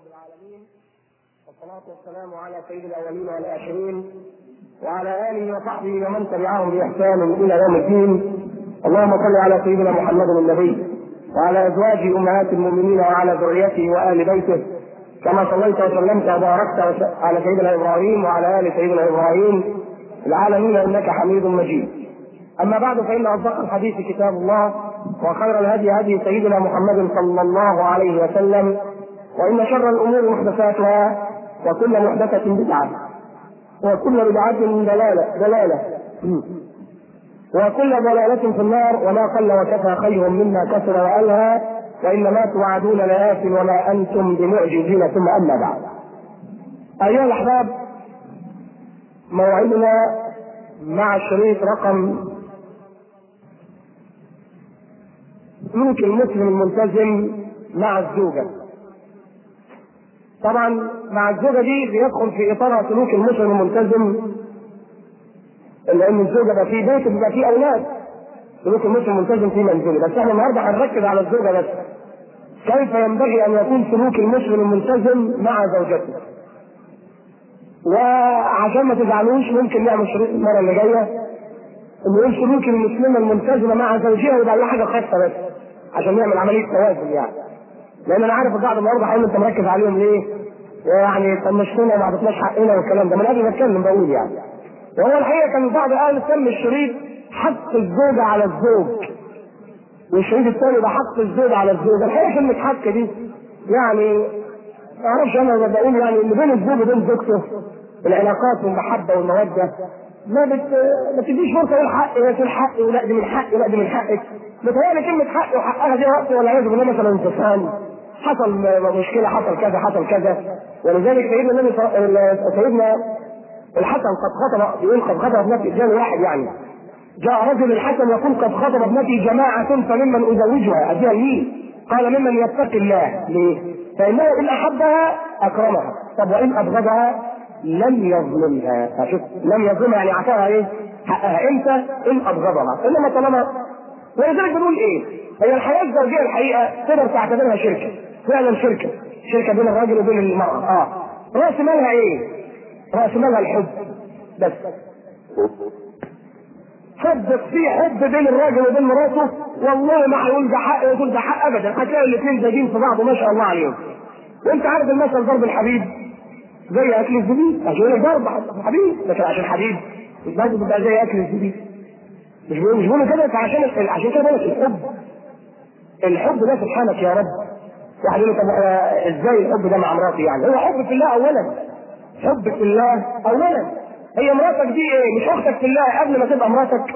رب العالمين والصلاة والسلام على سيد الأولين والآخرين وعلى آله وصحبه ومن تبعهم بإحسان إلى يوم الدين اللهم صل على سيدنا محمد النبي وعلى أزواجه أمهات المؤمنين وعلى ذريته وآل بيته كما صليت وسلمت وباركت على سيدنا إبراهيم وعلى آل سيدنا إبراهيم في العالمين إنك حميد مجيد أما بعد فإن أصدق الحديث كتاب الله وخير الهدي هدي سيدنا محمد صلى الله عليه وسلم وإن شر الأمور محدثاتها وكل محدثة بدعة وكل بدعة دلالة دلالة وكل ضلالة في النار وما قل وكفى خير مما كثر وألهى وإنما توعدون لآت وما أنتم بمعجزين ثم أما بعد أيها الأحباب موعدنا مع الشريط رقم سلوك المسلم الملتزم مع الزوجة طبعا مع الزوجة دي بيدخل في إطار سلوك المسلم الملتزم لأن الزوجة بقى في بيت بيبقى فيه أولاد سلوك المسلم الملتزم في منزله بس احنا النهارده هنركز على الزوجة بس كيف ينبغي أن يكون سلوك المسلم الملتزم مع زوجته وعشان ما تزعلوش ممكن نعمل شريط المرة اللي جاية نقول سلوك المسلمة الملتزمة مع زوجها يبقى لها حاجة خاصة بس عشان نعمل عملية توازن يعني لأن أنا عارف بعض النهارده هيقول أنت مركز عليهم ليه؟ يعني طنشتنا وما عطتناش حقنا والكلام ده من قبل ما أتكلم بقول يعني وهو الحقيقة كان بعض أهل سمي الشريط حق الزوجة على الزوج والشريط الثاني ده حق الزوج على الزوجة الحقيقة كلمة حق دي يعني ما اعرفش انا بقول يعني اللي بين الزوج وبين زوجته العلاقات والمحبة والمودة ما بت... ما تديش فرصة يقول حق يقول حق ولا دي من حقي ولا دي من حقك متهيألي كلمة حق وحقها دي وقت ولا عايز بالله مثلا انفصال حصل مشكلة حصل كذا حصل كذا ولذلك سيدنا النبي سيدنا الحسن قد خطب يقول قد خطب ابنتي جاني واحد يعني جاء رجل الحسن يقول قد خطب ابنتي جماعة فممن أزوجها أديها لي قال ممن يتقي الله ليه؟ فإنه إن أحبها أكرمها طب وإن أبغضها لم يظلمها شوف لم يظلمها يعني أعطاها إيه؟ حقها إمتى؟ إن أبغضها إنما طالما ولذلك بنقول إيه؟ هي الحياة الزوجية الحقيقة تقدر تعتبرها شركة فعلا شركة شركة بين الراجل وبين المرأة آه رأس مالها إيه؟ رأس مالها الحب بس صدق في حب بين الراجل وبين مراته والله ما هيقول ده حق يقول ده حق ابدا هتلاقي الاثنين زايدين في بعض ما شاء الله عليهم وانت عارف المثل ضرب الحبيب زي اكل الزبيب عشان يقول ضرب الحبيب لكن عشان حبيب برضه بيبقى زي اكل الزبيب مش بيقول مش بيقولوا كده عشان عشان كده بقول الحب الحب ده سبحانك يا رب واحد يقول طب ازاي الحب ده مع مراتي يعني هو حب في الله اولا حب في الله اولا هي مراتك دي ايه مش اختك في الله قبل ما تبقى مراتك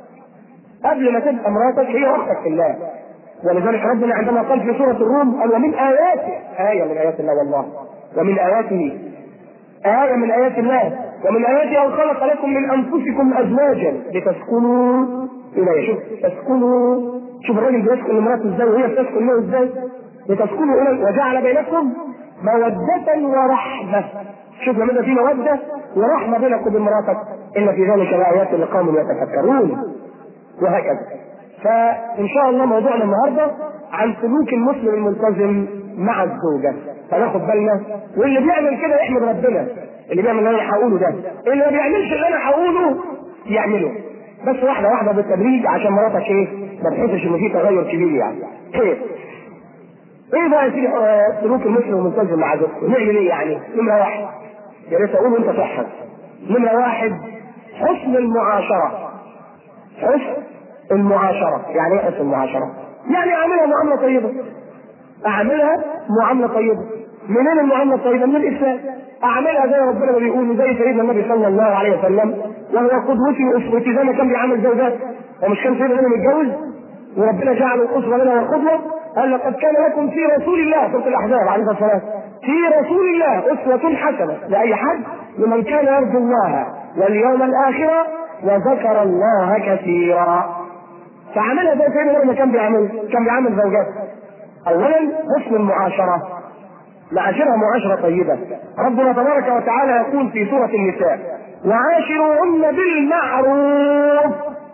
قبل ما تبقى مراتك هي اختك في الله ولذلك ربنا عندما قال في سورة الروم قال ومن آياته آية من آيات الله والله ومن آياته آية من آيات الله ومن آياته أن خلق لكم من أنفسكم أزواجا لتسكنوا إليه شوف تسكنوا شوف الراجل بيسكن لمراته ازاي وهي بتسكن له ازاي لتسكنوا إليه وجعل بينكم مودة ورحمة شوف لما في مودة ورحمة بينك وبين مراتك إن في ذلك لآيات لقوم يتفكرون وهكذا فإن شاء الله موضوعنا النهاردة عن سلوك المسلم الملتزم مع الزوجة فناخد بالنا واللي بيعمل كده يحمد ربنا اللي بيعمل اللي انا هقوله ده اللي ما بيعملش اللي انا هقوله يعمله بس واحده واحده بالتدريج عشان مراتك ايه ما تحسش ان في تغير كبير يعني خير ايه بقى يا سيدي سلوك المسلم الملتزم مع زوجته نعمل ايه يعني نمره واحد يا ريت اقول انت تحفظ نمره واحد حسن المعاشره حسن المعاشره يعني ايه حسن المعاشره يعني اعملها معامله طيبه اعملها معامله طيبه منين المعامله الطيبه من الاسلام اعملها زي ربنا ما بيقول زي سيدنا النبي صلى الله عليه وسلم وهو قدوتي واسوتي زي ما كان بيعامل زوجات ومش كان سيدنا النبي متجوز وربنا جعل الاسوه لنا والقدوه قال لقد كان لكم في رسول الله سوره الاحزاب عليه الصلاه والسلام في رسول الله اسوه حسنه لاي حد لمن كان يرجو الله واليوم الاخر وذكر الله كثيرا فعملها زي سيدنا النبي ما كان بيعمل كان بيعمل زوجات اولا حسن المعاشره معاشرها معاشرة طيبة ربنا تبارك وتعالى يقول في سورة النساء وعاشروهن بالمعروف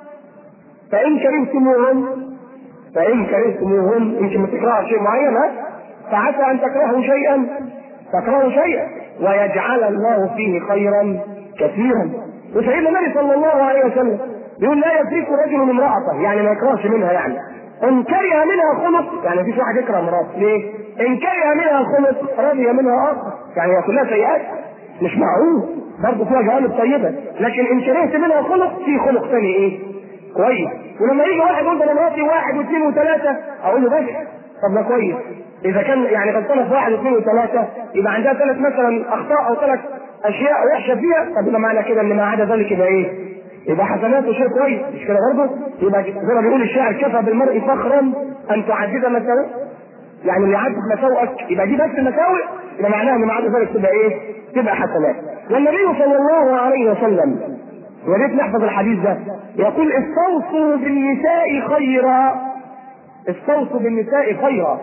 فإن كرهتموهن فإن كرهتموهن يمكن تكرهوا شيء معين ها فعسى أن تكرهوا شيئا تكرهوا شيئا ويجعل الله فيه خيرا كثيرا وسيدنا النبي صلى الله عليه وسلم يقول لا يفرق رجل امرأته يعني ما يكرهش منها يعني ان كره منها خلق يعني مفيش واحد يكره مراته ليه؟ ان كره منها خلق رضي منها اخر يعني هي كلها سيئات مش معقول برضه فيها جوانب طيبه لكن ان كرهت منها خلق في خلق ثاني ايه؟ كويس ولما يجي واحد يقول ده انا مراتي واحد واثنين وثلاثه اقول له بس طب ده كويس اذا كان يعني غلطانه في واحد واثنين وثلاثه يبقى عندها ثلاث مثلا اخطاء او ثلاث اشياء وحشه فيها طب يبقى معنى كده ان ما عدا ذلك يبقى ايه؟ يبقى حسناته شيء كويس مش كده برضه؟ يبقى زي ما بيقول الشاعر كفى بالمرء فخرا ان تعدد مساوئ يعني اللي يعدد مساوئك يبقى دي بس المساوئ يبقى معناها ان ما عدا ذلك تبقى ايه؟ تبقى حسنات والنبي صلى الله عليه وسلم يا ريت نحفظ الحديث ده يقول استوصوا بالنساء خيرا استوصوا بالنساء خيرا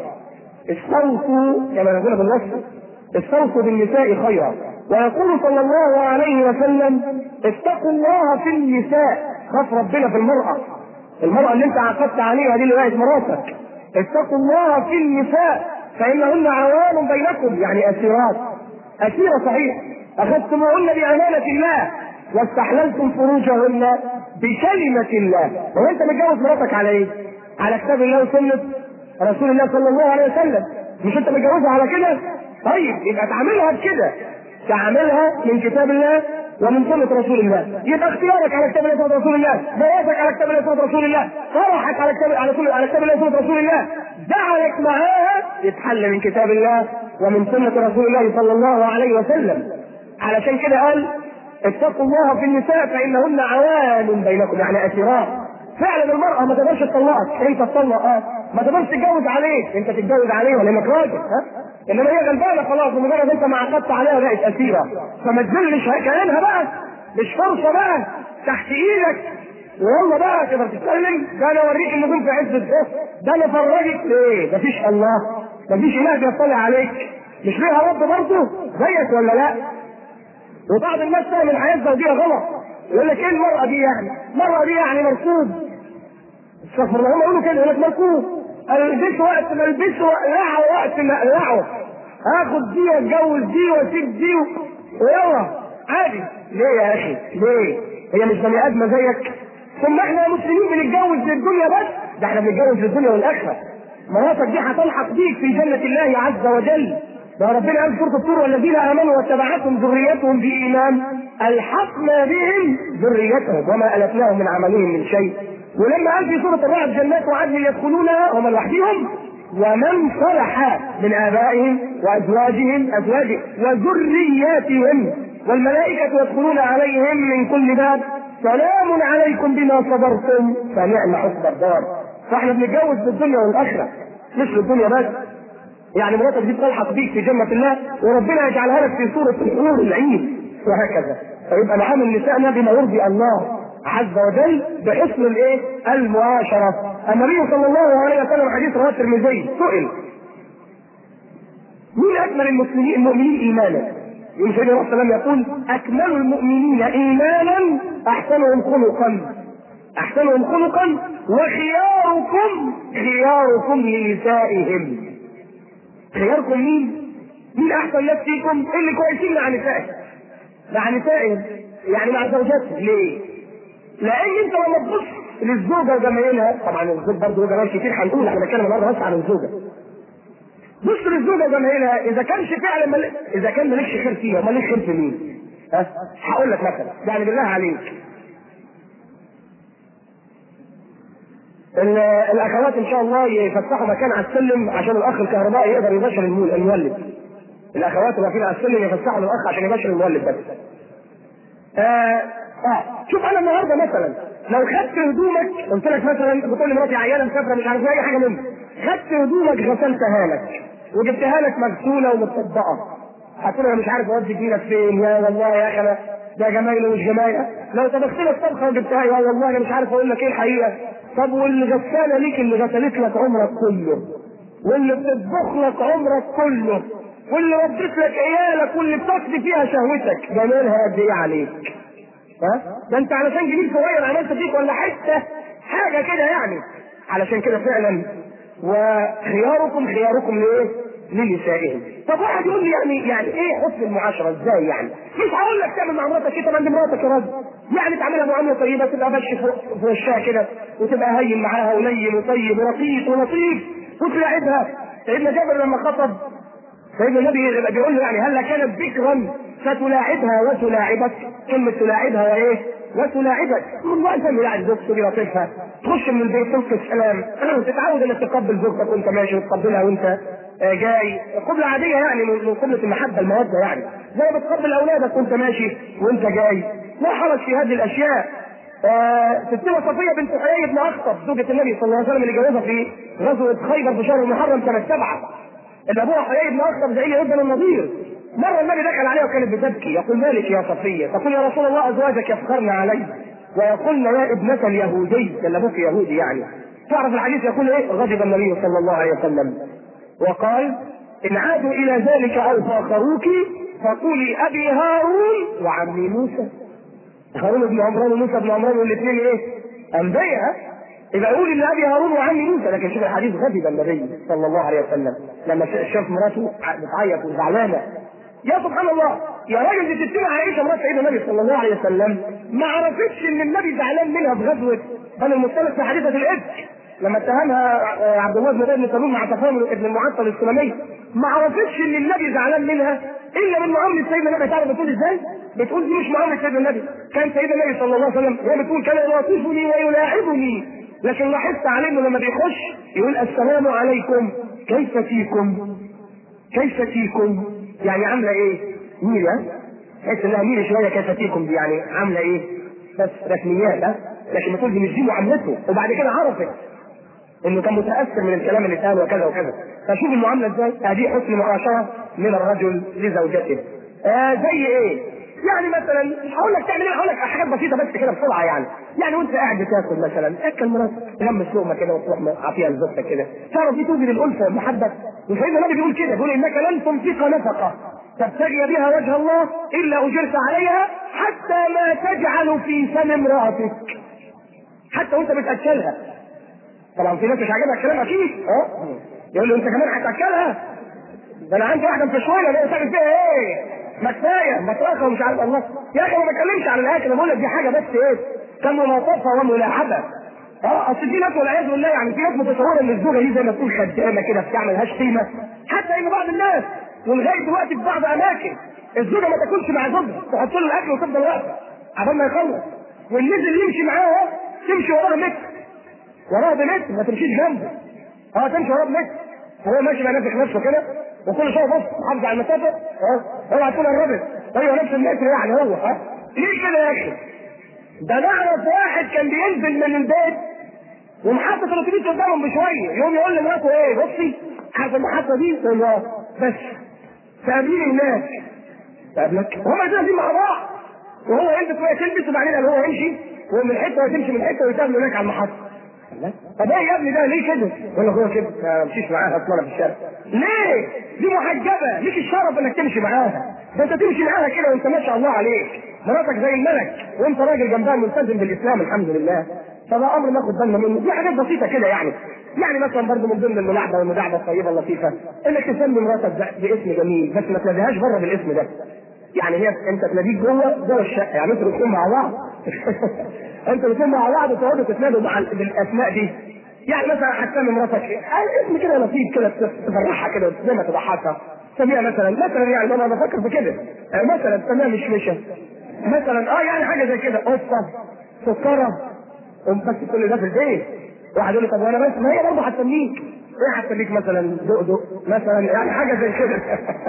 استوصوا كما نقول بالنص استوصوا بالنساء خيرا ويقول صلى الله عليه وسلم اتقوا الله في النساء خاف ربنا في المرأة المرأة اللي انت عقدت عليها دي اللي بقت مراتك اتقوا الله في النساء فإنهن عوان بينكم يعني أسيرات أسيرة صحيح أخذتموهن بأمانة الله واستحللتم فروجهن بكلمة الله هو أنت متجوز مراتك على إيه؟ على كتاب الله وسنة رسول الله صلى الله عليه وسلم مش أنت متجوزها على كده؟ طيب يبقى تعاملها بكده تعاملها من كتاب الله ومن سنة رسول الله يبقى اختيارك على كتاب الله وسنة رسول الله جوازك على كتاب الله وسنة رسول الله فرحك على كتاب على كل على كتاب الله وسنة رسول الله دعوك معاها يتحل من كتاب الله ومن سنة رسول الله صلى الله عليه وسلم علشان كده قال اتقوا الله في النساء فإنهن عوان بينكم يعني أسيرات فعلا المرأة ما تقدرش تطلقك انت تطلق اه ما تقدرش تتجوز عليك انت تتجوز عليه ولا انك راجل ها انما هي غلبانه خلاص بمجرد انت ما عقدت عليها بقت اسيره فما تذلش كلامها بقى مش فرصه بقى تحت ايدك والله بقى تقدر تتكلم ده انا اوريك النجوم في عز الظهر ده انا افرجك ليه مفيش الله مفيش اله بيطلع عليك مش ليها رب برضه زيك ولا لا وبعض الناس فاهم الحياه الزوجيه غلط يقول لك ايه المراه دي يعني؟ المراه دي يعني مركوب استغفر الله هم يقولوا كده يقول لك مركوب البسه وقت ما البسه اقلعه وقت ما اقلعه اخد دي واتجوز دي واسيب دي ويلا عادي ليه يا اخي ليه هي مش بني ادمه زيك ثم احنا مسلمين بنتجوز للدنيا بس ده احنا بنتجوز للدنيا والاخره مراتك دي هتلحق بيك في جنه الله عز وجل ده ربنا قال سوره الطور والذين امنوا واتبعتهم ذريتهم بايمان الحقنا بهم ذريتهم وما الفناهم من عملهم من شيء ولما قال في سوره الرعد جنات وعدن يدخلونها هم لوحدهم ومن صلح من ابائهم وازواجهم ازواجهم وذرياتهم والملائكه يدخلون عليهم من كل باب سلام عليكم بما صبرتم فنعم حسب الدار فاحنا بنتجوز في الدنيا والاخره مش في الدنيا بس يعني مراتك دي تلحق بيك في جنة الله وربنا يجعلها لك في سورة الحور العين وهكذا فيبقى نعامل نسائنا بما يرضي الله عز وجل بحسن الايه؟ المعاشرة. النبي صلى الله عليه وسلم حديث رواه الترمذي سئل مين اكمل المسلمين المؤمنين ايمانا؟ يقول سيدنا الرسول صلى الله عليه وسلم يقول اكمل المؤمنين ايمانا احسنهم خلقا احسنهم خلقا وخياركم خياركم لنسائهم خياركم مين؟ مين احسن ناس فيكم؟ اللي كويسين مع نسائهم مع نسائهم يعني مع زوجاتهم ليه؟ لان انت لما تبص للزوجه وجمايلها طبعا الزوج برضه له جمال كتير هنقول احنا بنتكلم النهارده بس عن الزوجه بص للزوجه وجمايلها اذا كانش فعلا مل... اذا كان مالكش خير فيها مالكش خير في مين؟ ها؟ هقول لك مثلا يعني بالله عليك الاخوات ان شاء الله يفتحوا مكان على السلم عشان الاخ الكهربائي يقدر يباشر المولد الاخوات اللي واقفين على السلم يفتحوا للاخ عشان يباشر المولد بس آه اه شوف انا النهارده مثلا لو خدت هدومك قلت لك مثلا بتقول لي مراتي عيانه مسافره مش عارف اي حاجه منها خدت هدومك غسلتها لك وجبتها لك مغسوله ومتطبقه هتقول انا مش عارف اودي دينك فين يا والله يا اخي انا ده جمايل ومش جمايل لو طبخت لك طبخه وجبتها يا والله انا مش عارف اقول لك ايه الحقيقه طب واللي غساله ليك اللي غسلت لك عمرك كله واللي بتطبخ لك عمرك كله واللي ربت لك عيالك واللي بتقضي فيها شهوتك جمالها قد ايه عليك ها ده انت علشان جميل صغير عملت فيك ولا حته حاجه كده يعني علشان كده فعلا وخياركم خياركم لايه؟ لنسائهم طب واحد يقول لي يعني يعني ايه حسن المعاشره ازاي يعني مش هقول لك تعمل مع مراتك كده ما مراتك يا راجل يعني تعملها معامله طيبه تبقى بش في وشها كده وتبقى هين معاها ولين وطيب ورقيق ولطيف وتلاعبها سيدنا جابر لما خطب سيدنا النبي بيقول له يعني هل كانت بكرا فتلاعبها وتلاعبك كلمة تلاعبها وايه؟ وتلاعبك والله انت ملاعب زوجته دي لطيفها تخش من البيت تلقي السلام تتعود انك تقبل زوجتك وانت ماشي وتقبلها وانت جاي قبلة عادية يعني من قبلة المحبة المودة يعني زي ما بتقبل أولادك وأنت ماشي وأنت جاي لا حرج في هذه الأشياء آه ستنا صفية بنت حيي بن أخطب زوجة النبي صلى الله عليه وسلم اللي جوزها في غزوة خيبر في شهر محرم سنة سبعة اللي أبوها حيي بن أخطب زي ابن النظير مرة النبي دخل عليها وكانت بتبكي يقول مالك يا صفية تقول يا رسول الله أزواجك يفخرن علي ويقولن يا ابنة اليهودي كان أبوك يهودي يعني تعرف الحديث يقول ايه غضب النبي صلى الله عليه وسلم وقال إن عادوا إلى ذلك أو فاخروك فقولي أبي هارون وعمي موسى هارون بن عمران وموسى بن عمران والاثنين إيه؟ أنبياء يبقى قولي لأبي هارون وعمي موسى لكن شوف الحديث غضب النبي صلى الله عليه وسلم لما شاف مراته بتعيط وزعلانة يا سبحان الله يا راجل دي ستنا عائشه مرات سيدنا النبي صلى الله عليه وسلم ما عرفتش ان النبي زعلان منها في غزوه بني المصطلق في حديثه الافك لما اتهمها عبد الله بن ابي سلول مع تفاهم ابن المعطل السلمي ما عرفتش ان النبي زعلان منها الا من معامله سيدنا النبي تعرف بتقول ازاي؟ بتقول دي مش معامله سيدنا النبي كان سيدنا النبي صلى الله عليه وسلم هي بتقول كان يلاطفني ويلاعبني لكن لاحظت عليه انه لما بيخش يقول السلام عليكم كيف فيكم؟ كيف فيكم؟ يعني عامله ايه؟ ميرة تحس انها ميرة شويه كيف فيكم دي يعني عامله ايه؟ بس رسميات ها؟ لكن بتقول دي مش دي معاملته وبعد كده عرفت انه كان متاثر من الكلام اللي اتقال وكذا وكذا فشوف المعامله ازاي هذه حسن معاشره من الرجل لزوجته آه زي ايه يعني مثلا مش هقول لك تعمل ايه هقول لك حاجات بسيطه بس كده بسرعه يعني يعني وانت قاعد بتاكل مثلا اكل مراتك تلمس لقمه كده وتروح عافيه لزوجتك كده تعرف دي توجد الالفه والمحبه وسيدنا النبي بيقول كده بيقول انك لن تنفق نفقه تبتغي بها وجه الله الا اجرت عليها حتى ما تجعل في فم امراتك حتى وانت بتاكلها طبعا في ناس مش عاجبها الكلام اكيد اه يقول له انت كمان هتاكلها ده انا عندي واحده مفشوله ده تعمل فيها ايه؟ ما كفايه مطرقه ومش عارف الله يا اخي ما بتكلمش عن الاكل انا بقول لك دي حاجه بس ايه؟ كملاطفه وملاحبه اه اصل في ناس والعياذ بالله يعني في ناس متصوره ان الزوجه دي زي ما تقول خدامه كده بتعمل لهاش قيمه حتى ان بعض الناس ولغايه دلوقتي في بعض اماكن الزوجه ما تاكلش مع زوجها تحط له الاكل وتفضل واقفه عبال ما يخلص واللي نزل يمشي معاها تمشي وراها متر وراها بمتر ما تمشيش جنبه اه تمشي وراها بمتر هو ماشي بقى نافخ نفسه كده وكل شويه بص حافظ على المسافه اه اوعى تكون قربت ايوه نفس المتر يعني هو ها ليه كده يا اخي؟ ده نعرف واحد كان بينزل من البيت ومحطة الاتوبيس قدامهم بشويه يقوم يقول لمراته ايه بصي عارف المحطة دي تقول له بس تقابليني هناك تقابلك وهما نازلين مع بعض وهو يلبس وهي تلبس وبعدين قال هو يمشي ومن حته وتمشي من حته ويتقابلوا هناك على المحطة طب ايه يا ابني ده ليه كده؟ يقول لك هو كده ما امشيش معاها اصلا في الشارع. ليه؟ دي محجبه ليك الشرف انك تمشي معاها. ده انت تمشي معاها كده وانت ما شاء الله عليك. مراتك زي الملك وانت راجل جنبها ملتزم بالاسلام الحمد لله. فده امر ناخد بالنا منه، دي حاجات بسيطه كده يعني. يعني مثلا برضه من ضمن الملاعبه والمداعبه الطيبه اللطيفه انك تسمي مراتك باسم جميل بس ما تناديهاش بره بالاسم ده. يعني هي انت تناديك جوه جوه الشقه يعني انتوا بتكونوا مع بعض انتوا بتكونوا مع بعض وتقعدوا تتنادوا بالاسماء دي يعني مثلا هتسمي مراتك اسم كده لطيف كده تفرحها كده زي ما تضحكها سميها مثلا مثلا يعني انا بفكر في كده مثلا سميها مشمشه مثلا اه يعني حاجه زي كده قصه سكره بس كل ده في البيت واحد يقول لي طب وانا بس ما هي برضه هتسميك ايه هتسميك مثلا دقدق مثلا يعني حاجه زي كده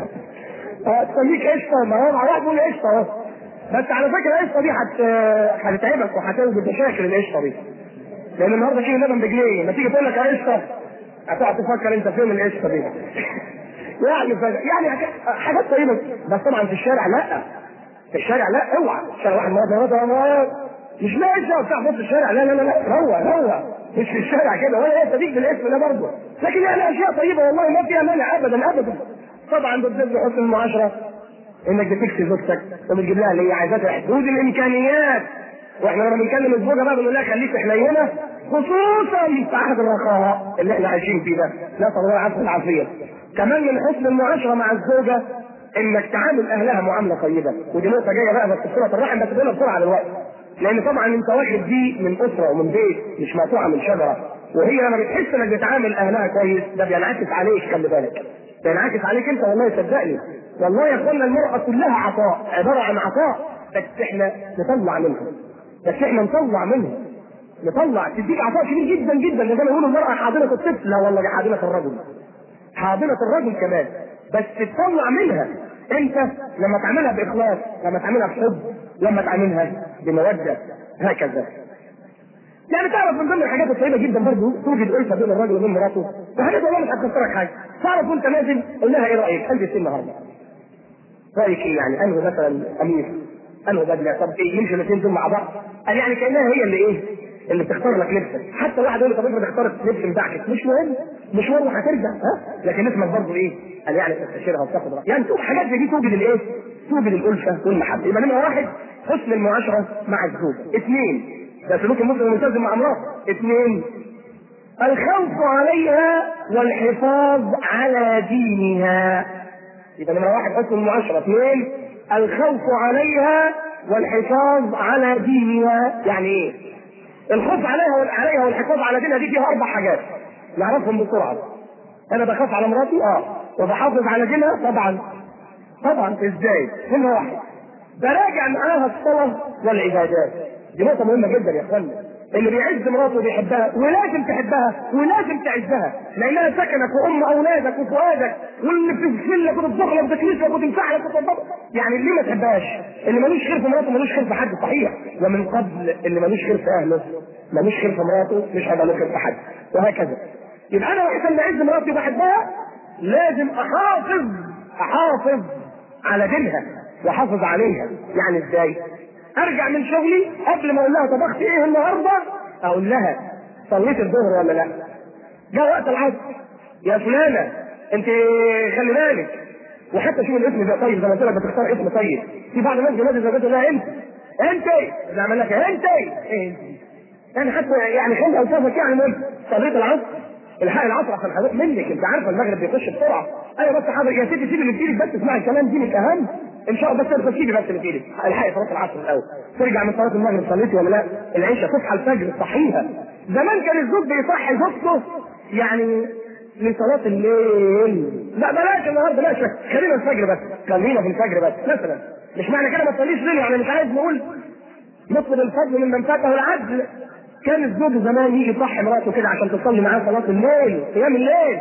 تسميك قشطه ما هو واحد يقول قشطه اهو بس على فكره القشطه دي هت هتتعبك وهتوجد مشاكل القشطه دي لان النهارده كيلو لبن بجنيه ما تيجي تقول لك قشطه هتقعد تفكر انت فين القشطه دي يعني ف... يعني حاجات طيبه بس طبعا في الشارع لا في الشارع لا اوعى الشارع واحد مرة مرة مش لا قشطه بتاع في الشارع لا لا لا لا روى روى مش في الشارع كده ولا انت تيجي بالاسم ده برضه لكن يعني اشياء طيبه والله ما فيها مانع ابدا ابدا طبعا بتزيد حسن المعاشره انك بتكسي زوجتك وبتجيب لها اللي هي عايزاها حدود الامكانيات واحنا لما بنكلم الزوجه بقى بنقول لها خليك حنينه خصوصا في عهد الرخاء اللي احنا عايشين فيه ده نسال الله العافيه العافيه كمان من حسن المعاشره مع الزوجه انك تعامل اهلها معامله طيبه ودي نقطه جايه بقى بس في صله الرحم بس بقولها بسرعه دلوقتي لان طبعا انت واخد دي من اسره ومن بيت مش مقطوعه من شجره وهي لما بتحس انك بتعامل اهلها كويس ده بينعكس عليك خلي بالك بينعكس عليك انت والله صدقني والله يا اخوانا المراه كلها عطاء عباره عن عطاء بس احنا نطلع منها بس احنا نطلع منها نطلع تديك عطاء كبير جدا جدا زي ما يقولوا المراه حاضنه الطفل لا والله دي حاضنه الرجل حاضنه الرجل كمان بس تطلع منها انت لما تعملها باخلاص لما تعملها بحب لما تعملها بموده هكذا يعني تعرف من ضمن الحاجات الطيبه جدا برضه توجد الفه بين الرجل وبين مراته وحاجات والله مش هتخسرك حاجه تعرف وانت نازل قول لها ايه رايك؟ البس ايه النهارده؟ رايك ايه يعني؟ انه مثلا قميص انه بدله طب ايه يمشي الاثنين دول مع بعض؟ قال يعني كانها هي اللي ايه؟ اللي بتختار لك لبسك حتى واحد يقول لك طب افرض اختارت لبس بتاعك مش مهم مش مهم هترجع ها لكن اسمك برضه ايه؟ قال يعني تستشيرها وتاخد رايها يعني تشوف حاجات زي دي توجد الايه؟ توجد الالفه والمحبه يبقى نمره واحد حسن المعاشره مع الزوجه اثنين ده سلوك المسلم الملتزم مع امراته اثنين الخوف عليها والحفاظ على دينها يبقى نمرة واحد حسن المعاشرة اثنين الخوف عليها والحفاظ على دينها يعني ايه؟ الخوف عليها عليها والحفاظ على دينها دي فيها اربع حاجات نعرفهم بسرعة انا بخاف على مراتي اه وبحافظ على دينها طبعا طبعا ازاي؟ نمرة واحد براجع معاها الصلاة والعبادات دي نقطة مهمة جدا يا اخوانا اللي بيعز مراته وبيحبها ولازم تحبها ولازم تعزها لانها سكنك وام اولادك وفؤادك واللي بتغفر لك وبتضر لك وبتكنس لك وتنفع لك وتضر يعني اللي ما تحبهاش اللي ملوش خير في مراته ملوش خير في حد صحيح ومن قبل اللي ملوش خير في اهله ملوش خير في مراته مش هيبقى له خير في حد وهكذا يبقى انا عشان اعز مراتي وبحبها لازم احافظ احافظ على دينها واحافظ عليها يعني ازاي؟ ارجع من شغلي قبل ما اقول لها طبخت ايه النهارده اقول لها صليت الظهر ولا لا جاء وقت العصر يا فلانه انت خلي بالك وحتى شوف الاسم ده طيب زي ما قلت لك بتختار اسم طيب في بعض الناس جنازه زوجته لها انت انت اللي عمل لك انت ايه يعني حتى يعني خلي اوصافك يعني المهم صليت العصر الحق العصر عشان هروح منك انت عارفه المغرب بيخش بسرعه ايوه بس حاضر يا ستي سيبي اللي في ايدك بس اسمعي الكلام دينك اهم ان شاء الله بس سيبي بس اللي في ايدك الحقي صلاه العصر الاول ترجع من صلاه المغرب صليتي ولا لا العشاء تصحى الفجر تصحيها زمان كان الزوج بيصحي زوجته يعني لصلاة الليل لا بلاش النهارده بلاش خلينا الفجر بس خلينا في الفجر بس مثلا مش معنى كده ما تصليش ليل يعني مش عايز نقول نطلب الفضل ممن فاته العدل كان الزوج زمان يجي يصحي مراته كده عشان تصلي معاه صلاه الليل قيام الليل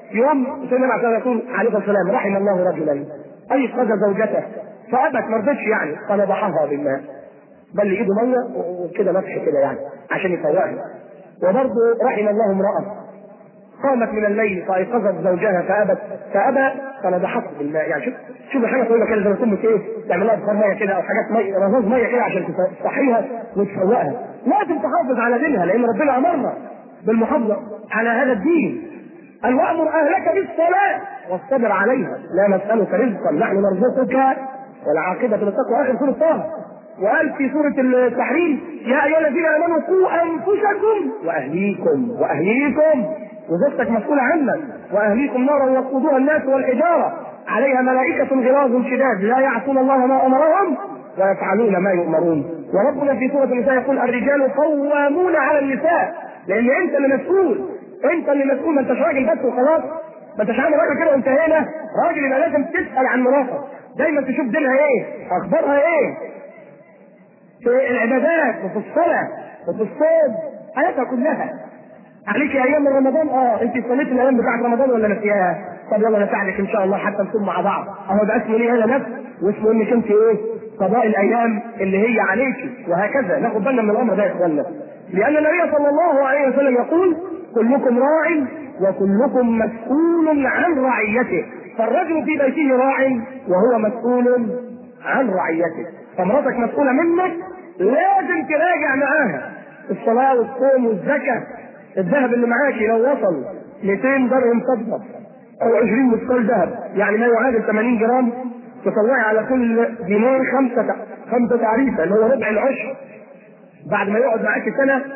يوم سيدنا عبد يقول عليه السلام رحم الله رجلا ايقظ زوجته فابت ما رضتش يعني فنضحها بالماء بل ايده ميه وكده مسح كده يعني عشان يفوقها وبرضه رحم الله امراه قامت من الليل فايقظت زوجها فابت فابى فنضحته بالماء يعني شوف شوف حاجه طويله كده زي ما تكون ايه تعمل لها بخار ميه كده او حاجات ميه رذاذ ميه كده عشان تصحيها وتفوقها لازم تحافظ على دينها لان ربنا امرنا بالمحافظه على هذا الدين قال وامر اهلك بالصلاه واصطبر عليها لا نسالك رزقا نحن نرزقك والعاقبه للتقوى اخر سوره طه وقال في سورة التحريم يا أيها الذين آمنوا قوا أنفسكم وأهليكم وأهليكم وزوجتك مسؤولة عنك وأهليكم نارا وقودها الناس والحجارة عليها ملائكة غلاظ شداد لا يعصون الله ما أمرهم ويفعلون ما يؤمرون وربنا في سورة النساء يقول الرجال قوامون على النساء لأن أنت اللي مسؤول أنت اللي مسؤول ما أنتش راجل بس وخلاص ما أنتش عامل راجل كده وانتهينا راجل يبقى لازم تسأل عن مراتك دايما تشوف دينها إيه أخبارها إيه في العبادات وفي الصلاة وفي الصوم حياتها كلها عليك ايام رمضان اه انت صليت الايام بتاعت رمضان ولا نسيها؟ طب يلا نساعدك ان شاء الله حتى نصوم مع بعض اهو ده اسمه ليه هذا نفس واسمه انك انت ايه؟ قضاء الايام اللي هي عليك وهكذا ناخد بالنا من الامر ده يا اخوانا لان النبي صلى الله عليه وسلم يقول كلكم راع وكلكم مسؤول عن رعيته فالرجل في بيته راع وهو مسؤول عن رعيته فمراتك مسؤوله منك لازم تراجع معاها الصلاه والصوم والزكاه الذهب اللي معاكي لو وصل 200 درهم فضه او 20 مثقال ذهب يعني ما يعادل 80 جرام تطلعي على كل جنيه خمسه خمسه تعريفه اللي هو ربع العشر بعد ما يقعد معاكي سنه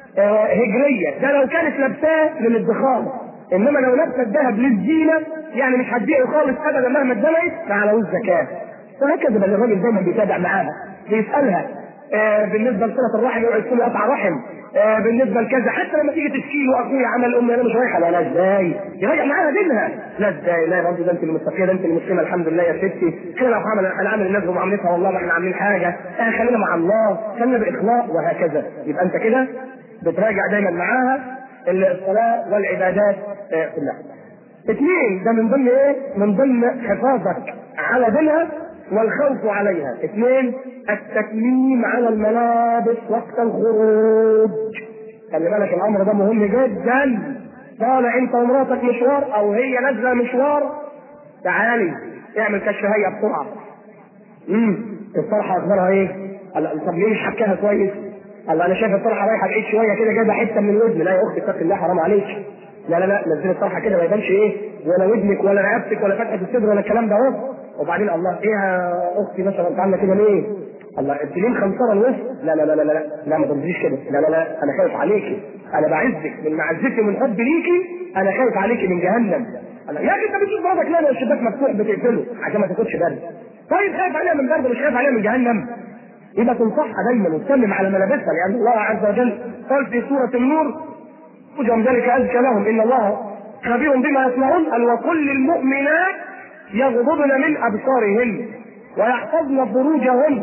آه، هجريه ده لو كانت لابساه للادخار انما لو لابسه الذهب للزينه يعني مش هتبيعه خالص ابدا مهما اتزنقت ما عليهوش زكاه وهكذا بل الراجل دايما بيتابع معاها بيسالها آه بالنسبه لصله الرحم يقعد يقول قطع رحم آه بالنسبه لكذا حتى لما تيجي تشكي له اخويا عمل امي انا مش رايحه لا لا ازاي يراجع معاها دينها لا ازاي لا يا رب ده انت المستقيه ده انت المسلمه الحمد لله يا ستي كده لو عمل انا عامل الناس بمعاملتها والله ما احنا عاملين حاجه آه خلينا مع الله خلينا باخلاص وهكذا يبقى انت كده بتراجع دايما معاها الصلاه والعبادات آه كلها اثنين ده من ضمن ايه؟ من ضمن حفاظك على دينها والخوف عليها. اثنين التكميم على الملابس وقت الخروج. خلي بالك الامر ده مهم جدا. طالع انت ومراتك مشوار او هي نازله مشوار تعالي اعمل كشف هيئه بسرعه. امم الطرحه اخبارها ايه؟ هلا طب ليه مش حكاها كويس؟ هلا انا شايف الطرحه رايحه بعيد شويه كده جايبه حته من الودن لا يا اختي اتق الله حرام عليك. لا لا لا نزلي الطرحه كده ما يبانش ايه ولا ودنك ولا رقبتك ولا فتحه الصدر ولا الكلام ده اهو وبعدين الله ايه يا اختي مثلا انت عامله كده ليه؟ الله انت ليه مخنصره الوسط؟ لا لا لا لا لا لا ما تنزليش كده لا لا لا انا خايف عليكي انا بعزك من معزتي ومن حبي ليكي انا خايف عليكي من جهنم الله يا اخي انت بتشوف مراتك لا الشباك مفتوح بتقفله عشان ما تاخدش برد طيب خايف عليها من برد مش خايف عليها من جهنم يبقى تنصحها دايما وتسلم على ملابسها لان الله عز وجل قال في سوره النور وجم ذلك أزكى لهم إن الله خبير بما يصنعون قال وكل المؤمنات يغضبن من أبصارهن ويحفظن فروجهن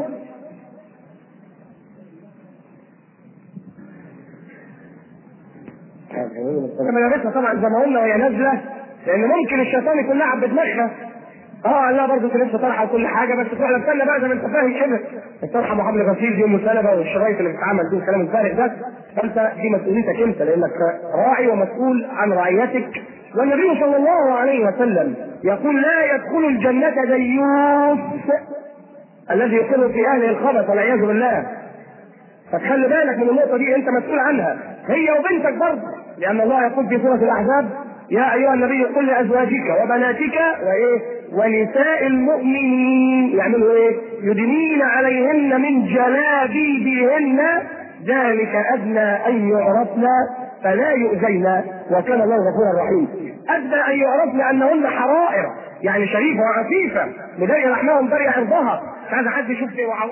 ملابسها طبعا زي ما قلنا وهي نازله لان ممكن الشيطان يكون لعب بدماغها اه لا برضه انت لسه طالعه وكل حاجه بس تروح استنى بقى زي ما انت فاهم كده الطرحه محمل غسيل دي ومسلبه والشرايط اللي بتتعمل دي والكلام الفارغ ده فانت دي مسؤوليتك انت لانك راعي ومسؤول عن رعيتك والنبي صلى الله عليه وسلم يقول لا يدخل الجنة ديوث الذي يقر في اهله الخبث والعياذ بالله فتخلي بالك من النقطة دي أنت مسؤول عنها هي وبنتك برضه لأن الله يقول في سورة الأحزاب يا أيها النبي قل لأزواجك وبناتك وإيه ونساء المؤمنين يعملوا إيه؟ يدنين عليهن من جلابيبهن ذلك أدنى أن يعرفن فلا يؤذين وكان الله غفورا رحيما أدنى أن يعرفن أنهن حرائر يعني شريفة وعفيفة مداري رحمهم دري عرضها مش عايز حد يشوف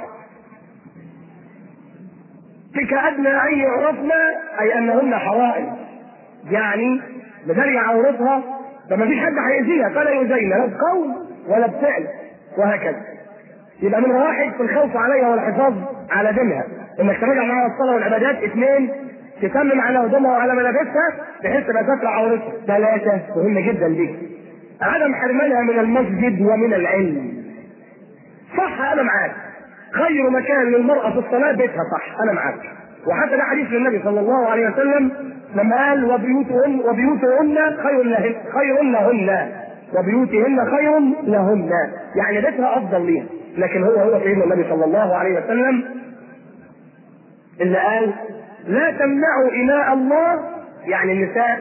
تلك أدنى أن يعرفن أي أنهن حرائر يعني مداري عورتها فما فيش حد هيأذيها فلا يؤذين لا بقول ولا بفعل وهكذا يبقى من واحد في الخوف عليها والحفاظ على دينها انك تراجع معاها الصلاه والعبادات اثنين تتمم على هدومها وعلى ملابسها بحيث تبقى تطلع عورتها ثلاثه مهمه جدا دي عدم حرمانها من المسجد ومن العلم صح انا معاك خير مكان للمرأة في الصلاة بيتها صح أنا معاك وحتى ده حديث للنبي صلى الله عليه وسلم لما قال وبيوتهن وبيوتهن خير لهن خير لهن وبيوتهن خير لهن يعني بيتها أفضل ليها لكن هو هو سيدنا النبي صلى الله عليه وسلم اللي قال لا تمنعوا إناء الله يعني النساء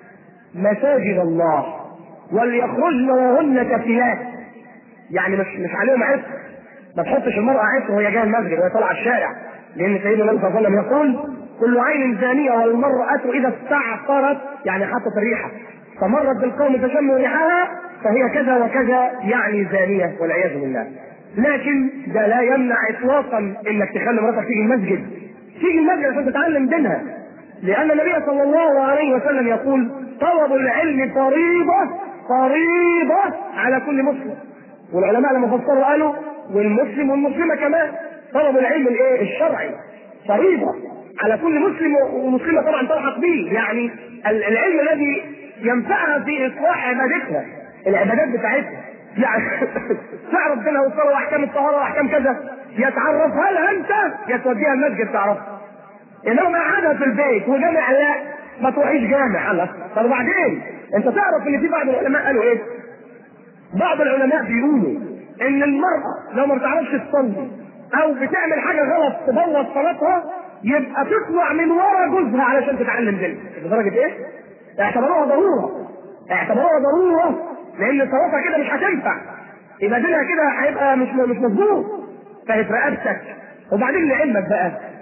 مساجد الله وليخرجن وهن كفيات يعني مش مش عليهم عفر ما تحطش المرأة عفر وهي جاية المسجد وهي طالعة الشارع لأن سيدنا النبي صلى الله عليه وسلم يقول كل عين زانية والمرأة إذا استعطرت يعني حطت الريحة فمرت بالقوم تشم ريحها فهي كذا وكذا يعني زانية والعياذ بالله لكن ده لا يمنع إطلاقا إنك تخلي مراتك تيجي المسجد تيجي المسجد عشان تتعلم دينها لأن النبي صلى الله عليه وسلم يقول طلب العلم فريضة فريضة على كل مسلم والعلماء لما فسروا قالوا والمسلم والمسلمة كمان طلب العلم الايه الشرعي فريضة على كل مسلم ومسلمة طبعا تلحق به يعني العلم الذي ينفعها في إصلاح عبادتها العبادات بتاعتها يعني تعرف دينها والصلاة وأحكام الطهارة وأحكام كذا يتعرفها لها أنت يا توديها المسجد تعرفها انما قعدها في البيت وجامع لا ما تروحيش جامع الله طب وبعدين انت تعرف ان في بعض العلماء قالوا ايه؟ بعض العلماء بيقولوا ان المرأة لو ما بتعرفش تصلي او بتعمل حاجة غلط تبوظ صلاتها يبقى تطلع من ورا جوزها علشان تتعلم دين لدرجة ايه؟ اعتبروها ضرورة اعتبروها ضرورة لان صلاتها كده مش هتنفع يبقى دينها كده هيبقى مش مش مظبوط فهي رقبتك وبعدين لعلمك بقى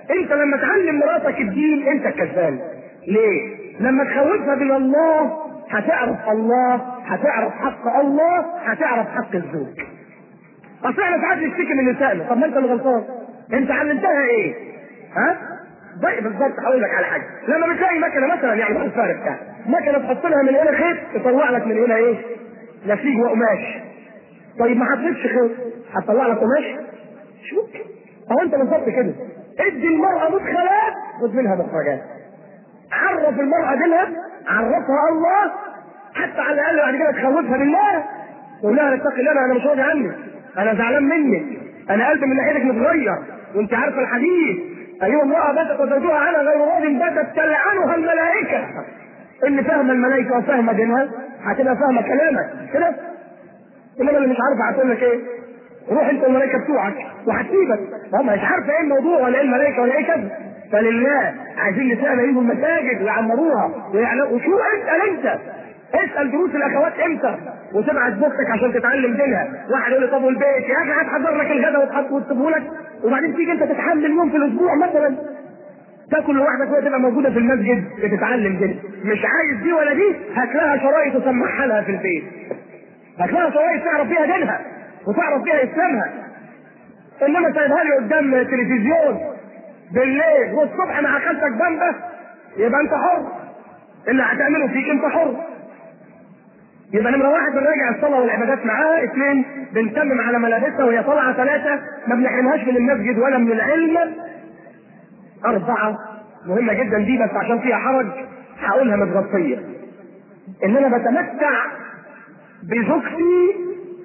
انت لما تعلم مراتك الدين انت الكسبان ليه؟ لما تخوفها من الله هتعرف الله هتعرف حق الله هتعرف حق الزوج اصل احنا ساعات نشتكي من نسائنا طب ما انت اللي غلطان انت علمتها ايه؟ ها؟ زي بالظبط هقول لك على حاجه لما بتلاقي مكنه مثلا يعني الفارق بتاعها مكنه تحط لها من هنا خيط تطلع لك من هنا ايه؟ نسيج وقماش طيب ما حطيتش خيط هتطلع لك قماش؟ شو هو انت بالظبط كده ادي المرأة مدخلات خد منها مخرجات عرف المرأة دينها عرفها الله حتى على الاقل بعد كده تخوفها بالله تقول لها اتقي الله انا مش راضي عنك انا زعلان منك انا قلبي من ناحيتك متغير وانت عارفه الحديث ايها امراه باتت وزوجها على غير راض باتت تلعنها الملائكه اللي فاهمه الملائكه وفاهمه دينها هتبقى فاهمه كلامك كده انما اللي مش عارفه هتقول لك ايه روح انت الملائكه بتوعك وهتسيبك هم مش عارفه ايه الموضوع ولا ايه الملائكه ولا ايه كذا فلله عايزين نساء يجوا المساجد ويعمروها ويعلموا وشو اسال انت اسال دروس الاخوات امتى وتبعت بوكتك عشان تتعلم دينها واحد يقول لي طب والبيت يا اخي هتحضر لك الغداء وتحط وتسيبه لك وبعدين تيجي انت تتحمل يوم في الاسبوع مثلا تاكل لوحدك وهي تبقى موجوده في المسجد بتتعلم دين مش عايز دي ولا دي هات لها شرايط وسمعها لها في البيت هات لها شرايط تعرف فيها دينها وتعرف فيها اسلامها انما سايبها لي قدام تلفزيون بالليل والصبح مع خالتك بامبه يبقى انت حر اللي هتعمله فيك انت حر يبقى نمرة واحد بنراجع الصلاة والعبادات معاه، اثنين بنتمم على ملابسها وهي طالعة، ثلاثة ما بنحرمهاش من المسجد ولا من العلم. أربعة مهمة جدا دي بس عشان فيها حرج هقولها متغطية. إن أنا بتمتع بزوجتي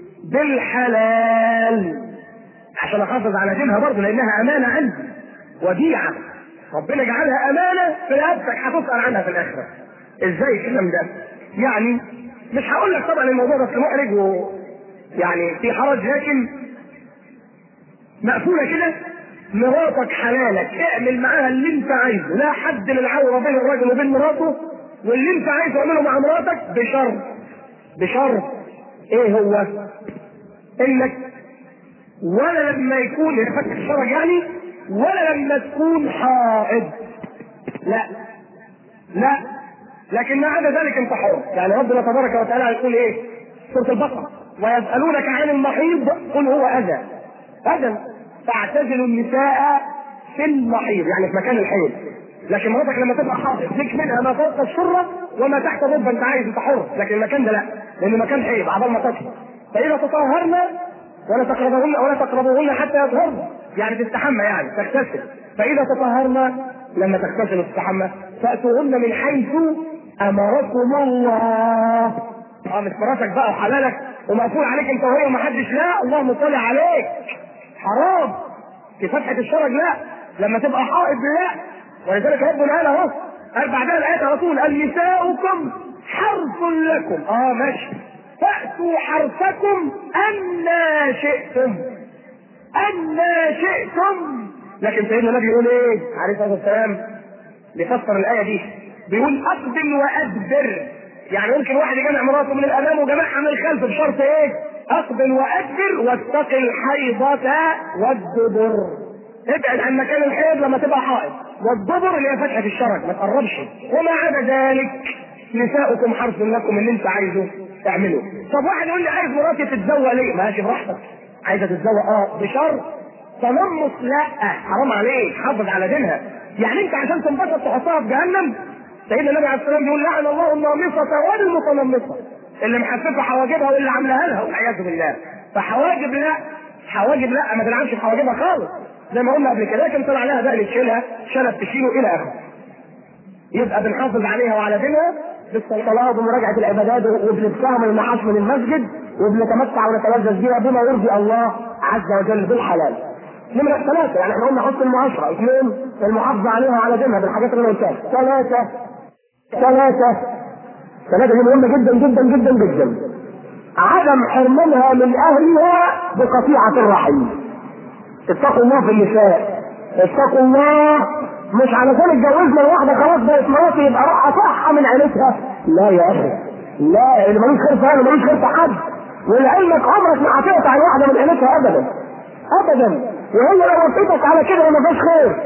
بالحلال عشان أحافظ على دينها برضه لأنها أمانة عندي وديعة ربنا جعلها أمانة في رقبتك هتسأل عنها في الآخرة. إزاي الكلام ده؟ يعني مش هقول لك طبعا الموضوع بس محرج و يعني في حرج لكن مقفوله كده مراتك حلالك اعمل معاها اللي انت عايزه لا حد للعوره بين الراجل وبين مراته واللي انت عايزه اعمله مع مراتك بشرط بشرط ايه هو؟ انك ولا لما يكون فتح الشرج يعني ولا لما تكون حائض لا لا لكن ما عدا ذلك انت حر يعني ربنا تبارك وتعالى يقول ايه سوره البقره ويسالونك عن المحيض قل هو اذى اذى فاعتزلوا النساء في المحيض يعني في مكان الحيض لكن مراتك لما تبقى حاضر ليك منها ما فوق السره وما تحت ضب انت عايز انت حر لكن المكان ده لا لانه مكان حيض عبال ما تطهر فاذا تطهرن ولا تقربوهن ولا تقربوهن حتى يطهرن يعني تستحمى يعني تغتسل فاذا تطهرن لما تغتسل وتستحمى فاتوهن من حيث امركم الله اه مش مراتك بقى وحلالك ومقفول عليك انت وهي ومحدش لا اللهم صل عليك حرام في فتحة الشرج لا لما تبقى حائض لا ولذلك ربنا قال اهو قال بعدها الايات على طول قال نساؤكم حرث لكم اه ماشي فأتوا حرثكم أنا شئتم أنا شئتم لكن سيدنا النبي يقول ايه عليه الصلاه والسلام بيفسر الايه دي بيقول اقدم وادبر يعني ممكن واحد يجمع مراته من الامام وجمعها من الخلف بشرط ايه؟ اقبل وادبر واتقي الحيضة والدبر. ابعد عن مكان الحيض لما تبقى حائض، والدبر اللي هي فتحة الشرج ما تقربش، وما عدا ذلك نساؤكم حرث لكم اللي انت عايزه تعمله. طب واحد يقول لي عايز مراتي تتزوق ليه؟ ماشي براحتك. عايزه تتزوق اه بشرط تنمص لا حرام عليك حافظ على دينها. يعني انت عشان تنبسط تحطها في جهنم سيدنا النبي عليه السلام بيقول لعن الله النامصة والمتنمصة اللي محففة حواجبها واللي عاملاها لها والعياذ بالله فحواجب لا حواجب لا ما تلعنش في حواجبها خالص زي ما قلنا قبل كده لكن طلع لها بقى تشيلها شنب تشيله الى اخره يبقى بنحافظ عليها وعلى دينها بالصلاة وبمراجعة العبادات وبنبقاها من المعاش من المسجد وبنتمتع ونتلذذ بها بما يرضي الله عز وجل بالحلال. نمرة ثلاثة يعني احنا قلنا حسن المعاشرة، اثنين المحافظة عليها وعلى دينها بالحاجات اللي انا قلتها، ثلاثة ثلاثة ثلاثة دي مهمة جدا جدا جدا جدا عدم حرمانها من أهلها بقطيعة الرحم اتقوا الله في النساء اتقوا الله مش علشان اتجوزنا الواحدة خلاص بقت مراتي يبقى روح أصحى من عيلتها لا يا أخي لا اللي ملوش خير في أنا ملوش خير في حد ولعلمك عمرك ما هتقطع الواحدة من عيلتها أبدا أبدا وهي لو وصيتك على كده ما فيش خير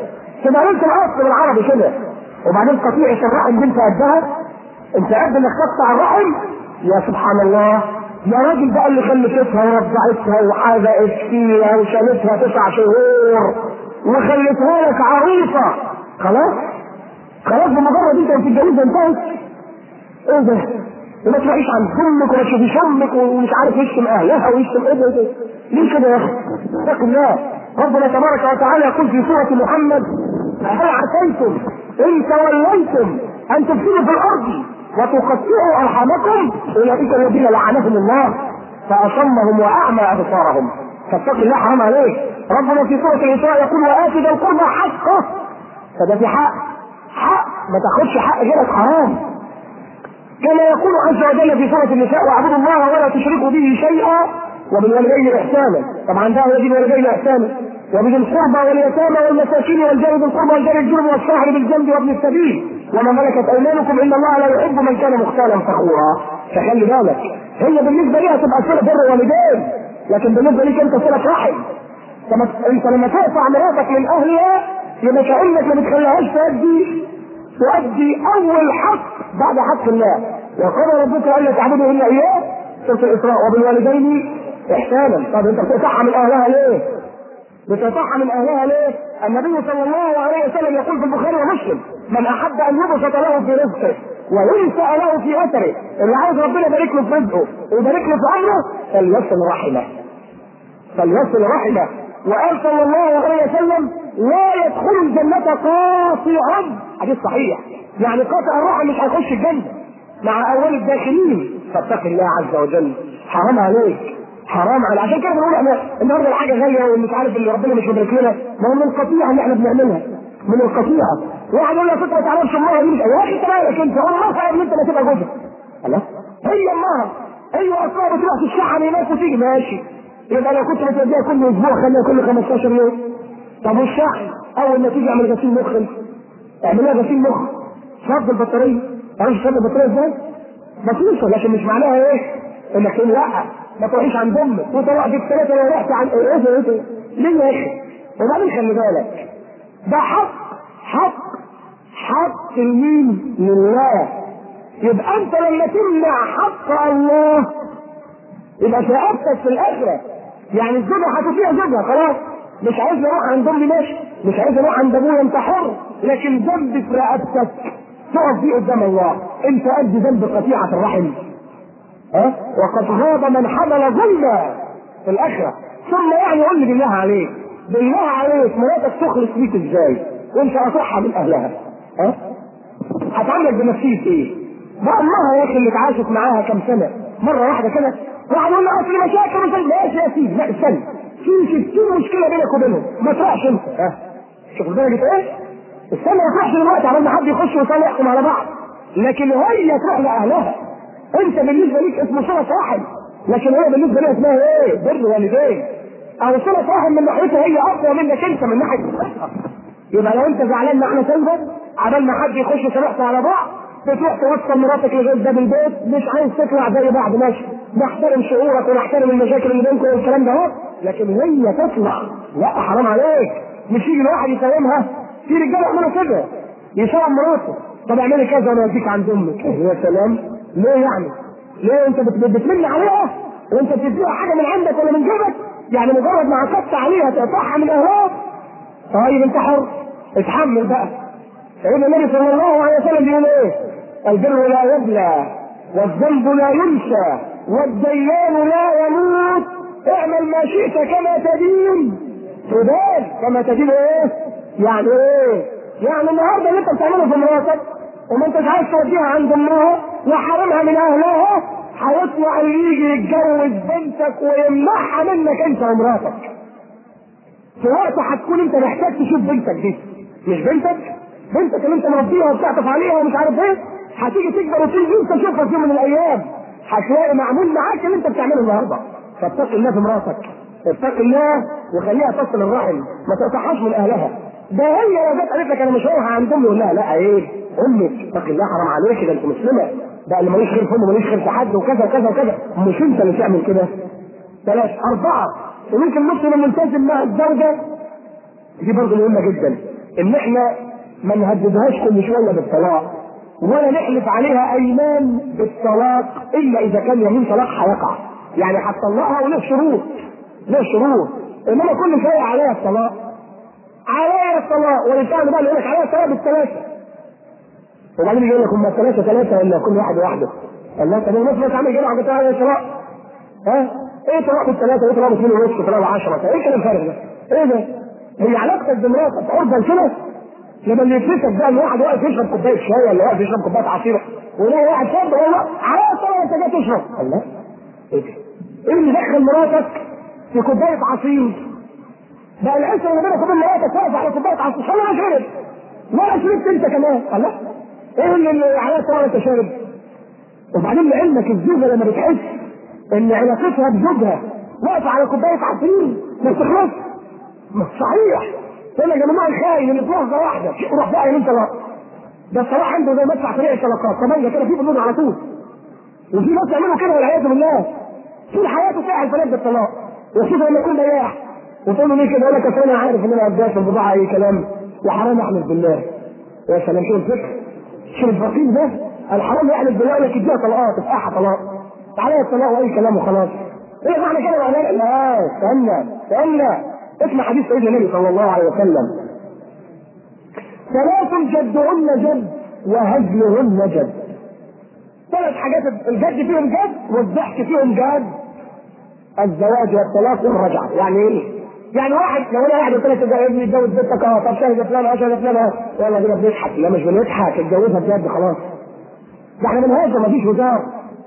تبقى انت الاصل بالعربي كده وبعدين قطيعة الرحم دي انت قدها انت قد انك تقطع الرحم يا سبحان الله يا راجل بقى اللي خلفتها ورضعتها وحاجة فيها وشالتها تسع شهور وخلتها لك عروسة خلاص خلاص بمجرد انت بتتجوزها انتهت ايه ده؟ وما تروحيش عند امك وما تشوفيش امك ومش عارف يشتم اهلها ويشتم ايه ده ليه كده يا اخي؟ اتق الله ربنا تبارك وتعالى يقول في سورة محمد هل عسيتم ان توليتم ان تفسدوا في الارض وتقطعوا ارحامكم اولئك الذين لعنهم الله فاصمهم واعمى ابصارهم فاتق الله حرام عليك ربنا في سورة الإسراء يقول وآتي ذا القربى حقه فده في حق حق ما تاخدش حق غيرك حرام كما يقول عز وجل في سورة النساء واعبدوا الله ولا تشركوا به شيئا وبالوالدين إحسانا طبعا ده يجب الوالدين إحسانا وبذي القربى واليتامى والمساكين والجار ذي القربى والجار الجنب والصاحب بالجنب وابن السبيل وما ملكت ايمانكم ان الله لا يحب من كان مختالا فخورا فخلي بالك هي بالنسبه ليها تبقى صله بر والدين لكن بالنسبه ليك انت صله رحم فما انت لما تقطع مراتك من اهلها يبقى كانك ما بتخليهاش تؤدي تؤدي اول حق بعد حق الله وقال ربك الا تعبدوا الا اياه سوره الاسراء وبالوالدين احسانا طب انت بتقطعها من اهلها ليه؟ بتقطعها من اهلها ليه؟ النبي صلى الله عليه وسلم يقول في البخاري ومسلم من احب ان يبسط له في رزقه وينسى له في اثره اللي عايز ربنا يبارك له في رزقه ويبارك له في عمره فليصل رحمه فليصل رحمه وقال صلى الله عليه وسلم لا يدخل الجنة قاطع حديث صحيح يعني قاطع الرحم مش هيخش الجنة مع أول الداخلين فاتق الله عز وجل حرام عليك حرام على عشان كده بنقول احنا النهارده الحاجه غاليه ومش عارف اللي ربنا مش مبارك لنا ما هو من القطيعه اللي احنا بنعملها من القطيعه واحد يقول لك انت ما تعرفش امها دي يا اخي انت مالك انت امها ان انت ما تبقى جوزها الله هي امها هي اصلا بتروح تشحن هناك وتيجي ماشي يبقى لو كنت بتوديها كل اسبوع خليها كل 15 يوم طب والشحن اول ما تيجي اعمل غسيل مخ اعملها غسيل مخ شرط البطاريه عارف شرط البطاريه ازاي؟ بسيطه لكن مش معناها ايه؟ انك تقول لا ما تروحيش عند امك وتروح في الثلاثه لو رحت عند ايه ده ايه ده؟ ليه يا اخي؟ وبعدين خلي بالك ده حق حق حق مين؟ لله يبقى انت لما تمنع حق الله يبقى سيادتك في الاخره يعني الزوجه هتطيع زوجها خلاص مش عايز اروح عند امي ماشي مش عايز اروح عند ابويا انت حر لكن ذنب في رقبتك تقف فيه قدام الله انت قد ذنب قطيعه الرحم ها وقد غاب من حمل ظلما في الاخره ثم يعني قول لي بالله عليك بالله عليك مراتك تخلص بيك ازاي وانت قاطعها من اهلها ها هتعاملك بنفسيه ايه؟ بقى امها يا اخي اللي اتعاشت معاها كام سنه مره واحده كده واحد يقول لي اصل مشاكل مش ماشي يا سيدي لا استنى في 60 مشكله بينك وبينهم ما تروحش انت ها شوف درجه ايه؟ استنى ما تروحش دلوقتي عمال ما حد يخش ويصالحكم على بعض لكن هي تروح لاهلها انت بالنسبه ليك اسمه صله رحم لكن هي بالنسبه لها اسمها ايه؟ بر والدين او صله رحم من ناحيتها هي اقوى منك انت من ناحيه صلتها يبقى لو انت زعلان مع سايبك عبال ما حد يخش صالحكم على بعض بتروح توصل مراتك لغايه باب البيت مش عايز تطلع زي بعض ماشي نحترم شعورك ونحترم المشاكل اللي بينكم والكلام ده اهو لكن هي تطلع لا حرام عليك مش يجي الواحد يساومها في رجاله يعملوا كده يساوم مراته طب اعملي كذا وانا اوديك عند امك يا سلام ليه يعني؟ ليه انت بت- بتمن عليها وانت بتديها حاجه من عندك ولا من جيبك؟ يعني مجرد ما عكست عليها تقطعها من اهلها طيب انت حر اتحمل بقى سيدنا النبي صلى الله عليه وسلم بيقول ايه؟ البر لا يبلى والذنب لا ينسى والديان لا يموت اعمل ما شئت كما تدين تدان كما تدين ايه؟ يعني ايه؟ يعني النهارده اللي انت بتعمله في مراتك وما انتش عايز توديها عند امها وحرمها من اهلها هيطلع اللي يجي يتجوز بنتك ويمنعها منك انت ومراتك. في وقت هتكون انت محتاج تشوف بنتك دي مش بنتك بنتك اللي انت مربيها وبتعطف عليها ومش عارف ايه هتيجي تكبر وتيجي انت تشوفها في يوم من الايام هتلاقي معمول معاك اللي انت بتعمله النهارده فاتق الله في مراتك اتق الله وخليها تصل الرحم ما تقطعهاش من اهلها ده هي لو جت قالت لك انا مش رايحه عند امي ولا لا عيب امك اتق الله حرام عليك ده انت مسلمه ده اللي ماليش خير في امه ماليش خير في حد وكذا وكذا وكذا مش انت اللي تعمل كده ثلاث أربعة وممكن مسلم ملتزم مع الزوجة دي برضه مهمة جدا ان احنا ما نهددهاش كل شويه بالطلاق ولا نحلف عليها ايمان بالطلاق الا اذا كان يمين طلاق هيقع يعني هتطلقها وله شروط له شروط انما كل شويه عليها الطلاق عليها الطلاق والانسان بقى يقول لك عليها الطلاق بالثلاثه وبعدين يقول لك هم ثلاثه ثلاثه ولا كل واحد واحده الله طب الناس ما تعمل جمعه بتاع عليها الطلاق ها ايه طلاق بالثلاثه ايه طلاق باثنين ونص طلاق بعشره ايه الكلام الفارغ ده؟ ايه ده؟ هي علاقتك بمراتك عرضا كده لما اللي يكتشف بقى ان واحد واقف يشرب كوبايه شاي ولا واقف يشرب كوبايه عصير ولا واحد شاب هو على الطلاق انت جاي تشرب الله ايه ده؟ ايه اللي دخل مراتك في كوبايه عصير بقى العشره اللي بينك وبين مراتك واقف على كوبايه عصير انا ما شرب ولا شربت انت كمان الله ايه اللي اللي على الطلاق انت شارب وبعدين لعلمك الزوجه لما بتحس ان علاقتها بزوجها واقفه على كوبايه عصير ما بتخلصش مش صحيح يقول لك يا جماعه الخاين اللي في لحظه واحده روح بقى يمين طلاق ده الطلاق عنده زي مدفع سريع الطلاقات طبعا كده في بنود على طول وفي ناس يعملوا كده والعياذ بالله طول حياته فيها البنات بالطلاق وخصوصا لما يكون بياع وتقول له ليه كده يقول لك اصل انا عارف ان انا قداش البضاعه اي كلام وحرام احلف بالله يا سلام شوف الفكر شوف الفقيه ده الحرام يحلف بالله يقول لك اديها طلاقات افقعها طلاق عليها الطلاق واي كلام وخلاص ايه معنى كده معناه لا استنى استنى اسمع حديث سيدنا النبي صلى الله عليه وسلم ثلاث جدهن جد وهزلهن جد ثلاث حاجات الجد فيهم جد والضحك فيهم جد الزواج والطلاق والرجعه يعني ايه؟ يعني واحد لو انا قاعد قلت لك يا ابني اتجوز بنتك اه طب شاهد فلان اه شاهد فلان اه يلا بينا بنضحك لا مش بنضحك اتجوزها بجد خلاص ده احنا بنهزر مفيش هزار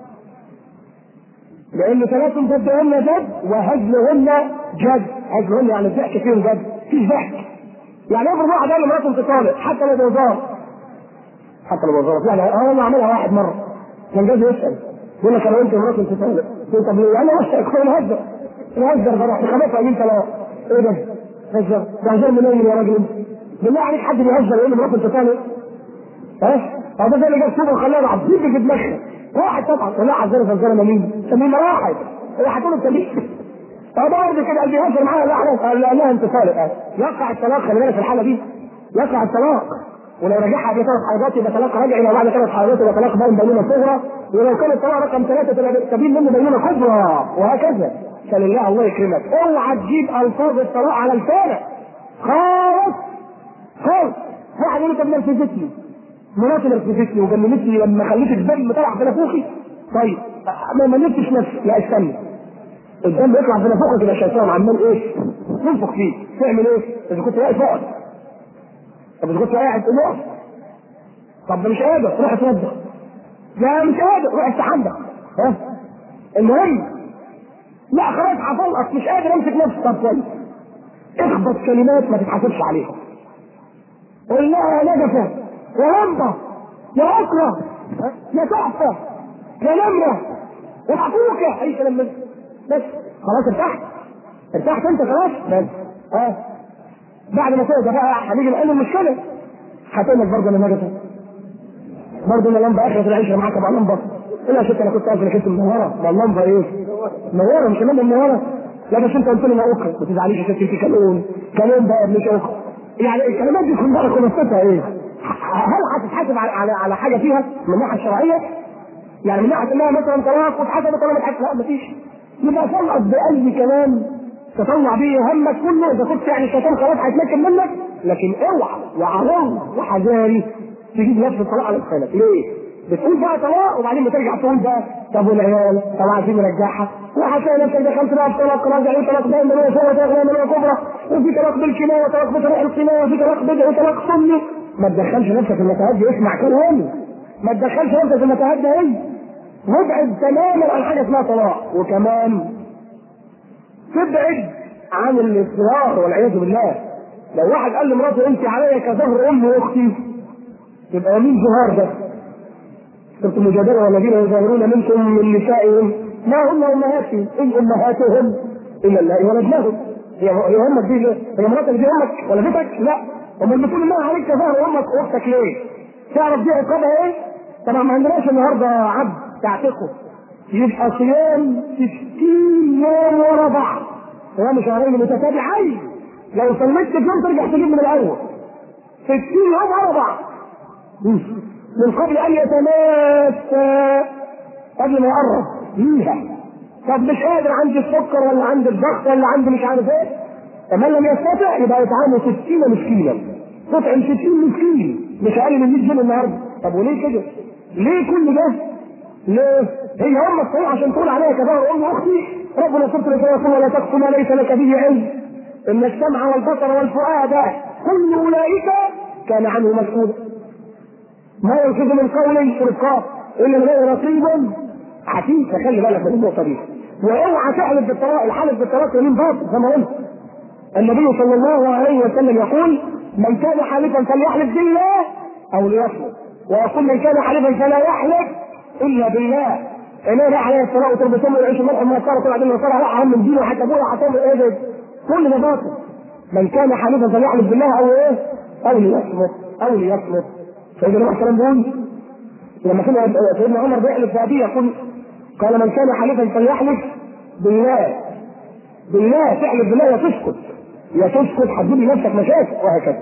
لان ثلاث جدهن جد وهزلهن جد هزلهن يعني الضحك فيهم جد مفيش ضحك يعني افرض واحد قال لمراته انت طالق حتى لو بهزار حتى لو بهزار يعني اه انا عاملها واحد مره كان جاي يسال يقول لك انا وانت مراتي انت طالق قلت طب ليه؟ انا وش كنت نهزر نهزر بروح خمسة قايمين طلاق ايه ده؟ هزر ده هزار منين يا راجل انت؟ بالله عليك حد بيهزر يقول لمراته انت طالق ها؟ هو ده زي اللي جاب سوبر وخلاها عبيط في دماغها واحد طبعا ولا عزله زلزال مين؟ سمين واحد هو هتقول انت مين؟ طب برضه كده اللي بيهزر معاها لا خلاص قال لا انت طالق يقع الطلاق خلي بالك في الحاله دي يقع الطلاق ولو رجعها في ثلاث حيضات يبقى طلاق رجعي لو بعد ثلاث حيضات يبقى طلاق باين بينونه صغرى ولو كان الطلاق رقم ثلاثه تبقى تبين منه بينونه كبرى وهكذا فلله الله يكرمك اوعى تجيب الفاظ الطلاق على لسانك خالص خالص واحد يقول لي طب نرفزتني مراتي نرفزتني وجننتني لما خليت الدم طلع في نافوخي طيب ما ملكتش نفسي لا استنى الدم يطلع في نافوخك يبقى شيطان عمال ايه؟ تنفخ فيه تعمل ايه؟ اذا كنت واقف اقعد طب اذا كنت قاعد تقول اقف طب ده مش قادر روح اتوضى لا مش قادر روح استحمى ها المهم لا خلاص هطلقك مش قادر امسك نفسي طب كويس اخبط كلمات ما تتحاسبش عليها قول لها يا نجفه يا لمبه يا اكره يا تحفه يا نمره يا حقوقه اي كلام من بس خلاص ارتحت ارتحت انت خلاص بس اه بعد ما تقدر بقى هنيجي نحل المشكله هتقول لك برضه انا نجفه برضه انا لمبه اخرة العيشه معاك ابقى لمبه الا شفت انا كنت عارف انك انت منوره ما اللمبه ايه؟ منوره مش اللمبه منوره لا بس انت قلت لي ما اوكر ما تزعليش يا ستي في كلون كلون بقى مش اوكر يعني الكلمات دي كلها خلاصتها ايه؟ هل هتتحاسب على على على حاجه فيها من الناحيه الشرعيه؟ يعني من ناحيه انها مثلا طلاق واتحسبت ولا ما اتحسبت لا مفيش يبقى طلقت باي كلام تطلع بيه همك كله اذا كنت يعني الشيطان خلاص هيتمكن منك لكن اوعى وعرض وحذاري تجيب نفس الطلاق على لسانك ليه؟ بتقول بقى طلاق وبعدين بترجع تقول بقى طب والعيال طب عايزين نرجعها وهتلاقي نفسك دخلت بقى في طلاق رجعي طلاق دائما ولا صغرى طلاق دائما ولا كبرى وفي طلاق بالكنايه وطلاق بطريق الكنايه وفي طلاق بدعي وطلاق سني ما تدخلش نفسك في المتاهات دي اسمع كلامي ما تدخلش نفسك في المتاهات دي ايه وابعد تماما عن حاجه اسمها طلاق وكمان تبعد عن الاصرار والعياذ بالله لو واحد قال لمراته انت عليا كظهر امي واختي يبقى مين ظهار ده؟ سورة المجادلة والذين يظاهرون منكم من نسائهم ما هن امهاتهم ان امهاتهم الا الله ولدناهم هي هي امك دي هي مراتك دي امك ولدتك؟ لا امال بتقول انها عليك كظهر امك واختك ليه؟ تعرف دي عقابها ايه؟ طبعا ما عندناش النهارده عبد تعتقه يبقى صيام 60 يوم ورا بعض صيام شهرين متتابعين لو صليت في يوم ترجع تجيب من الاول ستين يوم ورا بعض من قبل ان يتماسى قبل ما يقرب ليها طب مش قادر عندي السكر ولا عندي الضغط ولا عندي مش عارف ايه فمن لم يستطع يبقى يطعمه 60 مسكينا تطعم 60 مسكين مش اقل من 100 جنيه النهارده طب وليه كده؟ ليه كل ده؟ ليه؟ هي أم الصحيح عشان تقول عليها كبار أم أختي ربنا سبحانه وتعالى يقول ولا تقف ما ليس لك به علم إن السمع والبصر والفؤاد كل أولئك كان عنه مسؤولا ما يلفظ من قول رقاب إلا من رقيب حفيظ فخلي بالك من النقطة دي واوعى تحلف بالطلاق الحلف بالطلاق يمين باطل كما قلت النبي صلى الله عليه وسلم يقول من كان حالفا فليحلف بالله او ليصمت ويقول من كان حالفا فلا يحلف الا بالله انما بقى عليه الصلاه وتربطهم ويعيشوا ملح ما صار طلع دين النصارى لا من دينه حتى ابويا حطهم ايه ده كل ده باطل من كان حالفا فليحلف بالله او ايه او ليصمت او ليصمت سيدنا النبي صلى الله عليه وسلم بيقول لما كان سيدنا عمر بيحلف بأبيه يقول قال من كان حالفا فليحلف بالله بالله تحلف بالله يا تسكت يا تسكت هتجيب لنفسك مشاكل وهكذا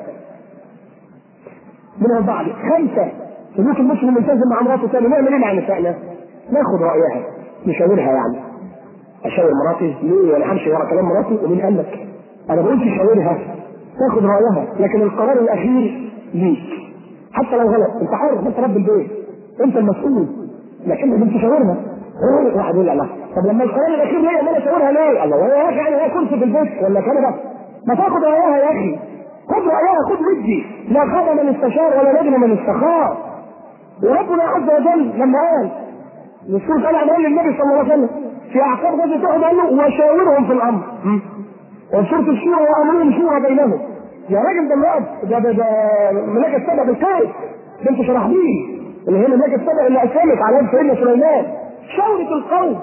من البعض خمسه سلوك المسلم ملتزم مع مراته تاني نعمل ايه مع نسائنا؟ ناخد رايها نشاورها يعني اشاور مراتي ليه وانا همشي ورا كلام مراتي ومين قال لك؟ انا بقول تشاورها تاخد رايها لكن القرار الاخير ليك حتى لو غلط انت حر انت رب البيت انت المسؤول لكن انت تشاورها واحد يقول الله طب لما القرار الاخير ليه ما انا اشاورها ليه؟ الله وهي يا اخي يعني هي كرسي في البيت ولا كنبه؟ ما تاخد رايها يا اخي خد رايها خد ودي لا خاب من استشار ولا ندم من استخار وربنا عز وجل لما قال الرسول قال عن النبي صلى الله عليه وسلم في اعقاب غزوه احد قال له وشاورهم في الامر وسوره الشورى وامرهم شورى بينهم يا راجل ده الوقت ده ده ده ملاك السبع بالكيف بنت شرحبيل اللي هي ملاك السبع اللي اسلمت على يد سيدنا سليمان شورة القوم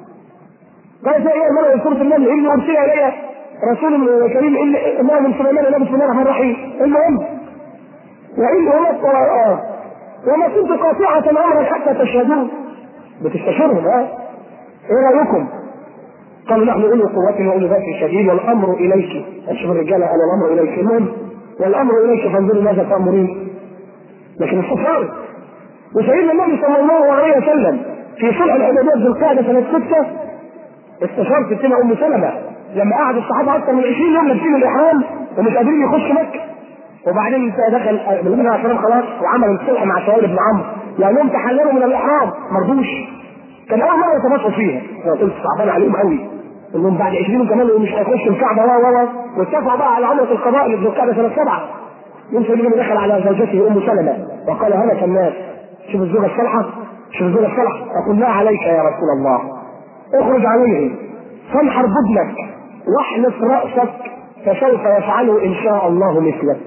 قال زي ايه المرأة سورة النمل اني ارسل الي رسول كريم انه من سليمان النبي بسم الله الرحمن الرحيم المهم وان وما وما كنت قاطعة امرا حتى تشهدون بتستشيرهم ها ايه رايكم؟ قالوا نحن اولي قوة واولي بأس شديد والامر اليك اشوف الرجالة قالوا الامر اليك المهم والامر اليك فانظروا ماذا تامرين لكن استشارت وسيدنا النبي صلى الله عليه وسلم في صلح الحديبيه ذي القعده سنه سته استشار ستنا ام سلمه لما قعد الصحابه اكثر من 20 يوم لابسين الاحرام ومش قادرين يخشوا مكه وبعدين دخل النبي عليه الصلاه خلاص وعمل الصلح مع سهيل بن عمرو لانهم تحللوا من الاحرام ما رضوش كان اول مره يتباطؤوا فيها قلت صعبان عليهم قوي انهم بعد 20 كمان مش هيخشوا الكعبه و و واتفقوا بقى على عمره القضاء اللي في القعده سنه سبعه يوم سيدنا دخل على زوجته ام سلمه وقال هلك الناس شوف الزوجه الصالحه شوف الزوجه الصالحه اقول لا عليك يا رسول الله اخرج عليهم فانحر بدنك واحلف راسك فسوف يفعله ان شاء الله مثلك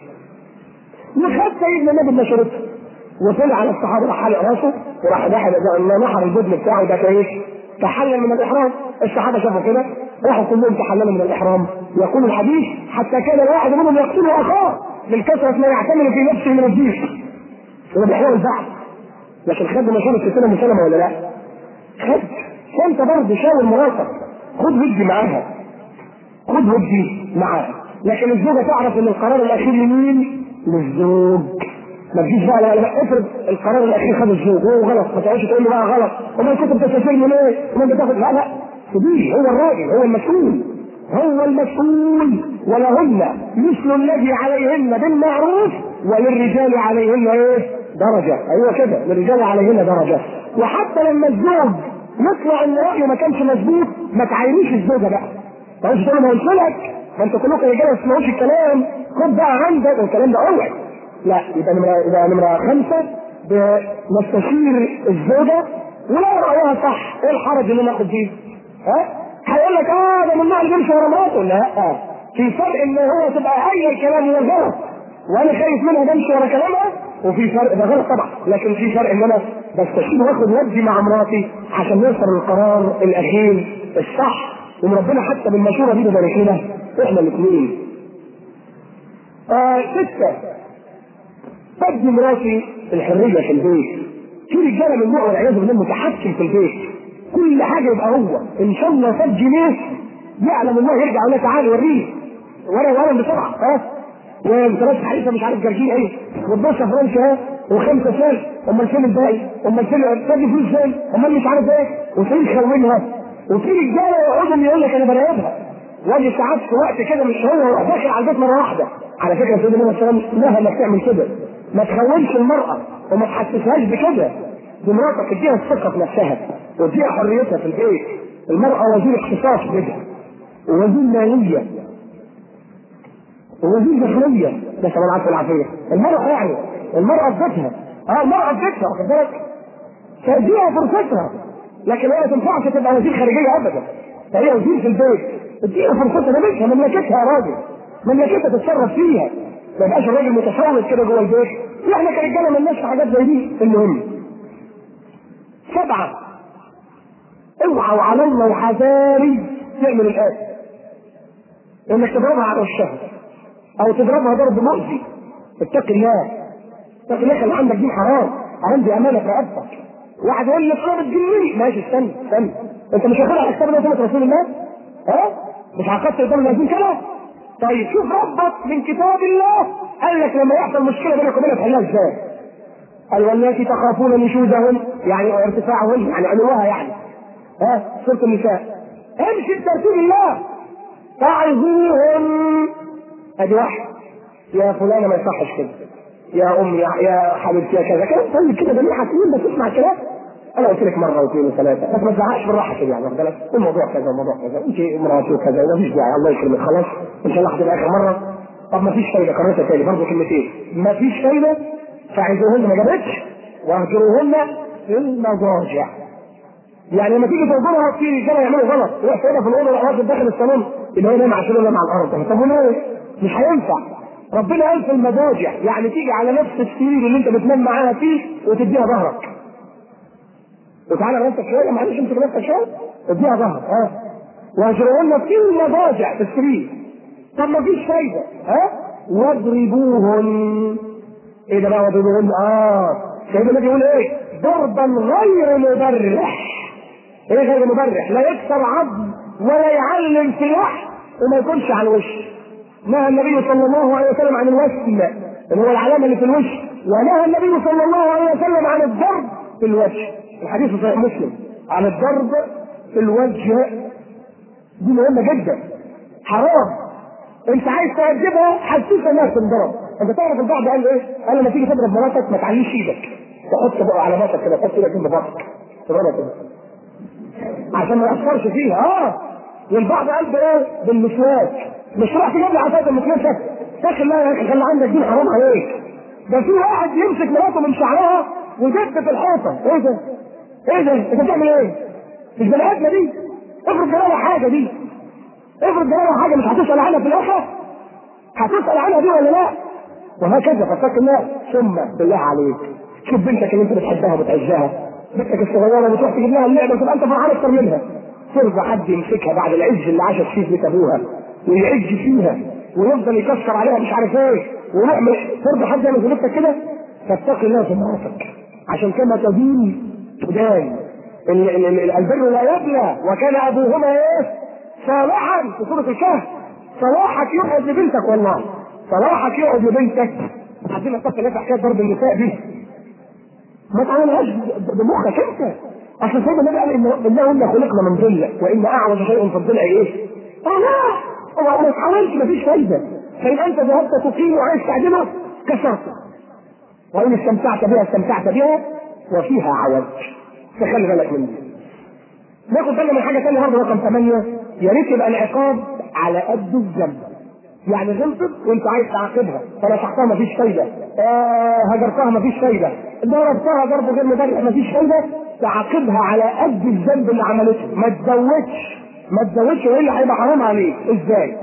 وخد سيدنا النبي بشرته وطلع على الصحابه راح حلق راسه وراح نحر نحر البدن بتاعه ده ايه؟ تحلل من الاحرام الصحابه شافوا كده راحوا كلهم تحللوا من الاحرام يقول الحديث حتى كان الواحد منهم يقتل اخاه من كثره ما يعتمد في نفسه من الضيق هو بيحاول بعض لكن خد مشان الستينه مسلمه ولا لا؟ خد فانت برضه شاور مراتك خد ودي معاها خد ودي معاها لكن الزوجه تعرف ان القرار الاخير لمين؟ للزوج ما تجيش بقى لا لا افرض القرار الاخير خد الزوج وهو غلط ما تقعدش تقول له بقى غلط وما كنت بتستشيرني ليه؟ وما بتاخد لا لا سيبيه هو الراجل هو المسؤول هو المسؤول ولهن مثل الذي عليهن بالمعروف وللرجال عليهن ايه؟ درجة أيوة كده للرجال عليهن درجة وحتى لما الزوج يطلع ان رأيه ما كانش مظبوط ما تعينيش الزوجة بقى ما تقولش تقول ما قلت لك ما انت كلكم رجاله ما تسمعوش الكلام خد بقى عندك والكلام ده اوعي لا يبقى نمرة يبقى نمرة خمسة نستشير الزوجة ولو رأيها صح ايه الحرج اللي ناخد فيه؟ ها؟ هيقول لك اه ده من النوع اللي بيمشي ورا مراته لا في فرق ان هو تبقى اي الكلام هو غلط وانا خايف منها بمشي ورا كلامها وفي فرق ده غلط طبعا لكن في فرق ان انا بستشير واخد ودي مع مراتي عشان نوصل للقرار الاخير الصح ومن ربنا حتى بالمشوره دي بيبارك لنا احنا الاثنين. آه سته تدي مراتي الحريه في البيت. في رجاله من نوع والعياذ بالله متحكم في البيت. كل حاجه يبقى هو ان شاء الله فات جنيه يعلم الله يرجع يقول لك تعالى وريني ورا ورا بسرعه ها وثلاث حريفه مش عارف جرجين ايه و12 فرنش اهي وخمسه سال امال فين الباقي؟ امال فين تاجي فلوس فين؟ امال مش عارف ايه وفين خونها وفي رجاله يقعدوا يقول لك انا براقبها واجي ساعات في وقت كده مش هو يروح داخل على البيت مره واحده على فكره سيدنا النبي صلى الله عليه وسلم نهى انك تعمل كده ما تخونش المراه وما تحسسهاش بكده دي مراتك اديها الثقه في نفسها واديها حريتها في البيت المراه وزير اختصاص كده ووزير ماليه ووزير داخليه نسال الله العافيه والعافيه المراه يعني المراه في بيتها اه المراه في بيتها واخد بالك فاديها فرصتها لكن هي ما تنفعش تبقى وزير خارجيه ابدا فهي وزير في البيت اديها فرصتها ده بيتها مملكتها يا راجل مملكتها تتصرف فيها ما يبقاش الراجل متفاوت كده جوه البيت واحنا كرجاله ما لناش حاجات زي دي المهم سبعه اوعى وعلى الله وحذاري تعمل الآية انك تضربها على وشها او تضربها ضرب مؤذي اتق الله اتق الله خلي عندك دين حرام حرام دي امانه في رقبتك واحد يقول لي صار الجنين ماشي استنى استنى انت مش واخدها على كتاب الله سنه رسول الله ها مش عقدت قدام الذين كده طيب شوف ربك من كتاب الله قال لك لما يحصل مشكله بينك وبينها تحلها ازاي قال واللاتي تخافون نشوزهن يعني ارتفاعهن يعني علوها يعني ها سوره النساء امشي بترتيب الله تعظوهم ادي واحد يا فلانه ما يصحش كده يا امي يا حبيبتي يا كذا كده طيب كده جميع حاكمين بس اسمع الكلام انا قلت لك مره واثنين وثلاثه بس ما تزعقش بالراحه كده يعني واخد بالك الموضوع كذا الموضوع كذا انت مراتي وكذا وما فيش داعي الله يكرمك خلاص ان شاء الله هتبقى اخر مره طب ما فيش فايده قررتها تاني برضه كلمتين ما فيش فايده فعزوهن ما جابتش واهجروهن في المضاجع يعني لما تيجي تنظرها في رجاله يعملوا غلط يروح سايبها في الاوضه واحد داخل الصالون يبقى هو نايم عشان نايم على الارض طب وليه؟ مش هينفع ربنا قال في المضاجع يعني تيجي على نفس السرير اللي انت بتنام معاها فيه وتديها ظهرك وتعالى نفسك شويه معلش امسك نفسك شويه اديها ظهرك ها واهجروهن في المضاجع في السرير طب ما فيش فايده ها واضربوهن ايه ده بقى واضربوهن اه سيدنا النبي يقول ايه ضربا غير مبرح ايه غير مبرح لا يكسر عظم ولا يعلم سلاح وما يكونش على الوش نهى النبي صلى الله عليه وسلم عن الوسم اللي هو العلامه اللي في الوش ونهى النبي صلى الله عليه وسلم عن الضرب في الوجه الحديث في صحيح مسلم عن الضرب في الوجه دي مهمه جدا حرام انت عايز تأدبها حسسها انها تنضرب انت تعرف البعض قال ايه؟ قال لما تيجي تضرب مراتك ما تعليش ايدك تحط بقى على بطنك كده تحط ايدك جنب بطنك تضربها كده عشان ما يأثرش فيها اه والبعض قال بايه؟ بالمسواك مش راح تجيب لي عصايه المسواك داخل لا يا اخي خلي عندك دين حرام عليك ده في واحد يمسك مراته من شعرها ويدب في الحيطه ايه ده؟ ايه ده؟ انت بتعمل ايه؟ مش بني ادمه دي افرض جرالها حاجه دي افرض جرالها حاجه مش هتسال عنها في الاخر هتسال عنها دي ولا لا؟ وهكذا فاتقي الله ثم بالله عليك شوف بنتك اللي انت بتحبها وبتعزها بنتك الصغيره بتروح تجيب لها اللعبه تبقى انت فرحان اكتر منها ترضى حد يمسكها بعد العز اللي عاشت فيه في بيت ابوها ويعج فيها ويفضل يكسر عليها مش عارف ايه ويعمل ترضى حد يعمل في بنتك كده فاتقي الله في مراتك عشان كما تدين تدان ال- ال- ال- البر لا يبلى وكان ابوهما ايه صالحا في سوره الكهف صلاحك يقعد لبنتك والله صلاحك يقعد لبنتك عايزين نتفق الله في حكايه ضرب النساء دي ما تعملهاش بمخك انت اصل سيدنا النبي قال ان انهن خلقنا من ظل وان اعوج شيء في الظل ايه؟ اه لا هو ما تحاولش مفيش فايده فان انت ذهبت تقيم وعايز تعدمها كسرته وان استمتعت بها استمتعت بها وفيها عوج فخلي بالك من دي ناخد بالنا من حاجه ثانيه برضه رقم ثمانيه يا ريت يبقى العقاب على قد الذنب يعني غلطت وانت عايز تعاقبها فنصحتها مفيش فايده آه هجرتها مفيش فايده ضربتها ضرب غير مبرح مفيش فايده تعاقبها على قد الذنب اللي عملته ما تزودش ما تزودش والا هيبقى حرام عليك ازاي؟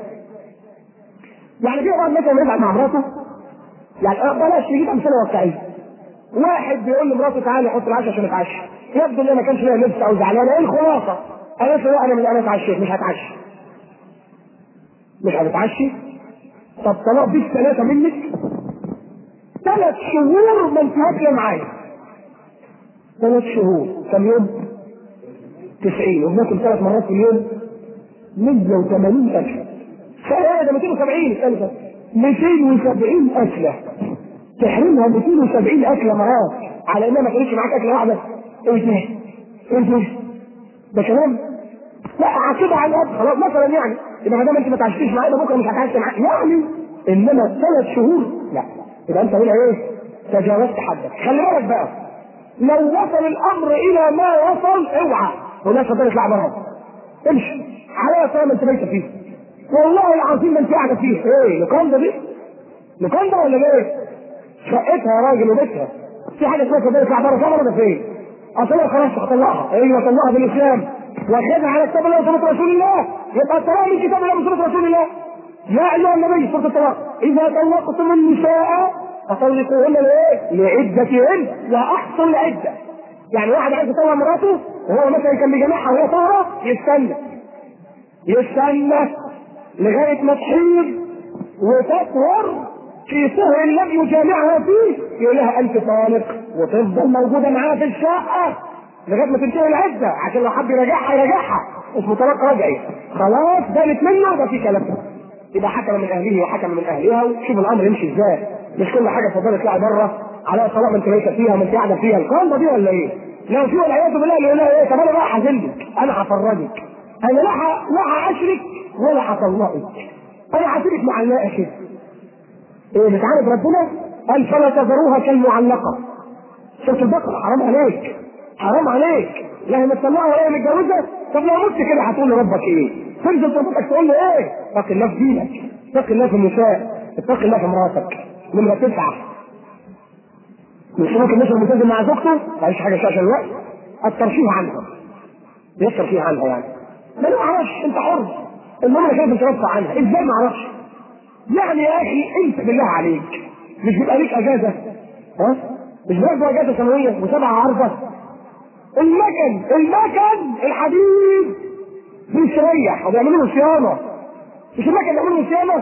يعني في واحد مثلا يزعل مع مراته يعني آه بلاش نجيب امثله واقعيه واحد بيقول لمراته تعالي حط العشاء عشان نتعشى يبدو ان ما كانش ليها لبس او زعلانه ايه الخلاصه؟ قالت له لا انا مش انا اتعشيت مش هتعشى مش هتتعشي طب طلاق دي ثلاثة منك ثلاث شهور ما انت واكلة معايا ثلاث شهور كم يوم؟ 90 وبناكل ثلاث مرات في اليوم 180 ألف سنة ده 270 الثالثة 270 اكله تحرمها 270 اكله مرات على انها ما كانتش معاك اكله واحده ايه ده؟ ايه ده؟ ده كلام لا كده على الأب خلاص مثلا يعني يبقى ما دام انت ما تعشتيش معايا بكره مش هتعشى معايا يعني انما ثلاث شهور لا يبقى انت هنا ايه؟ تجاوزت حدك خلي بالك بقى لو وصل الامر الى ما وصل اوعى والناس فضلت تطلع بره امشي على صنم انت بيت فيه والله العظيم ما انت قاعده فيه ايه لوكاندا دي؟ لوكاندا ولا ايه؟ شقتها يا راجل وبيتها في حاجه اسمها فضلت تطلع بره صبر ولا فين؟ اصل خلاص هطلعها ايوه طلعها بالاسلام واخدها على كتاب الله وسنه رسول الله يبقى الطلاق من كتاب الله وسنه رسول الله يا ايها النبي سوره الطلاق اذا طلقتم النساء فطلقوهن لايه؟ لعدتهن واحصوا العده يعني واحد عايز يطلق مراته وهو مثلا كان بيجامعها وهي طاهره يستنى يستنى لغايه ما تحيض وتطهر في طهر لم يجامعها فيه يقول لها انت طالق وتفضل موجوده معاه في الشقه لغايه ما تنتهي العده عشان لو حب يراجعها يراجعها اسمه طلاق رجعي خلاص بانت منه يبقى في كلام يبقى حكم من اهله وحكم من اهلها وشوف الامر يمشي ازاي مش كل حاجه اتفضلي اطلعي بره على طلاق انت ليس فيها ما انت قاعده فيها القانده دي ولا ايه؟ لو في والعياذ بالله اللي يقول لها ايه طب انا بقى هذلك انا هفرجك انا لا لا هاشرك ولا هطلقك انا هسيبك معلقه كده ايه بتعرف ربنا قال فلا تذروها كالمعلقه شفت البقره حرام عليك حرام عليك لا هي مطلعه ولا هي متجوزه طب لو مت كده هتقول لربك ايه؟ تنزل تربتك تقول له ايه؟ اتق الله في دينك اتق الله في النساء اتق الله في مراتك نمرة تسعة مش ممكن نشرب ملتزم مع زوجته معلش حاجة عشان الوقت الترفيه عنها ايه الترفيه عنها يعني؟ ما انا ما اعرفش انت حر المهم انا شايف ترفع عنها ازاي ما اعرفش؟ يعني يا اخي انت بالله عليك مش بيبقى ليك اجازه ها؟ مش بياخدوا اجازه سنويه وسبعه عرضه المكن المكن الحديد بيستريح وبيعملوا له صيانه مش المكن بيعملوا له صيانه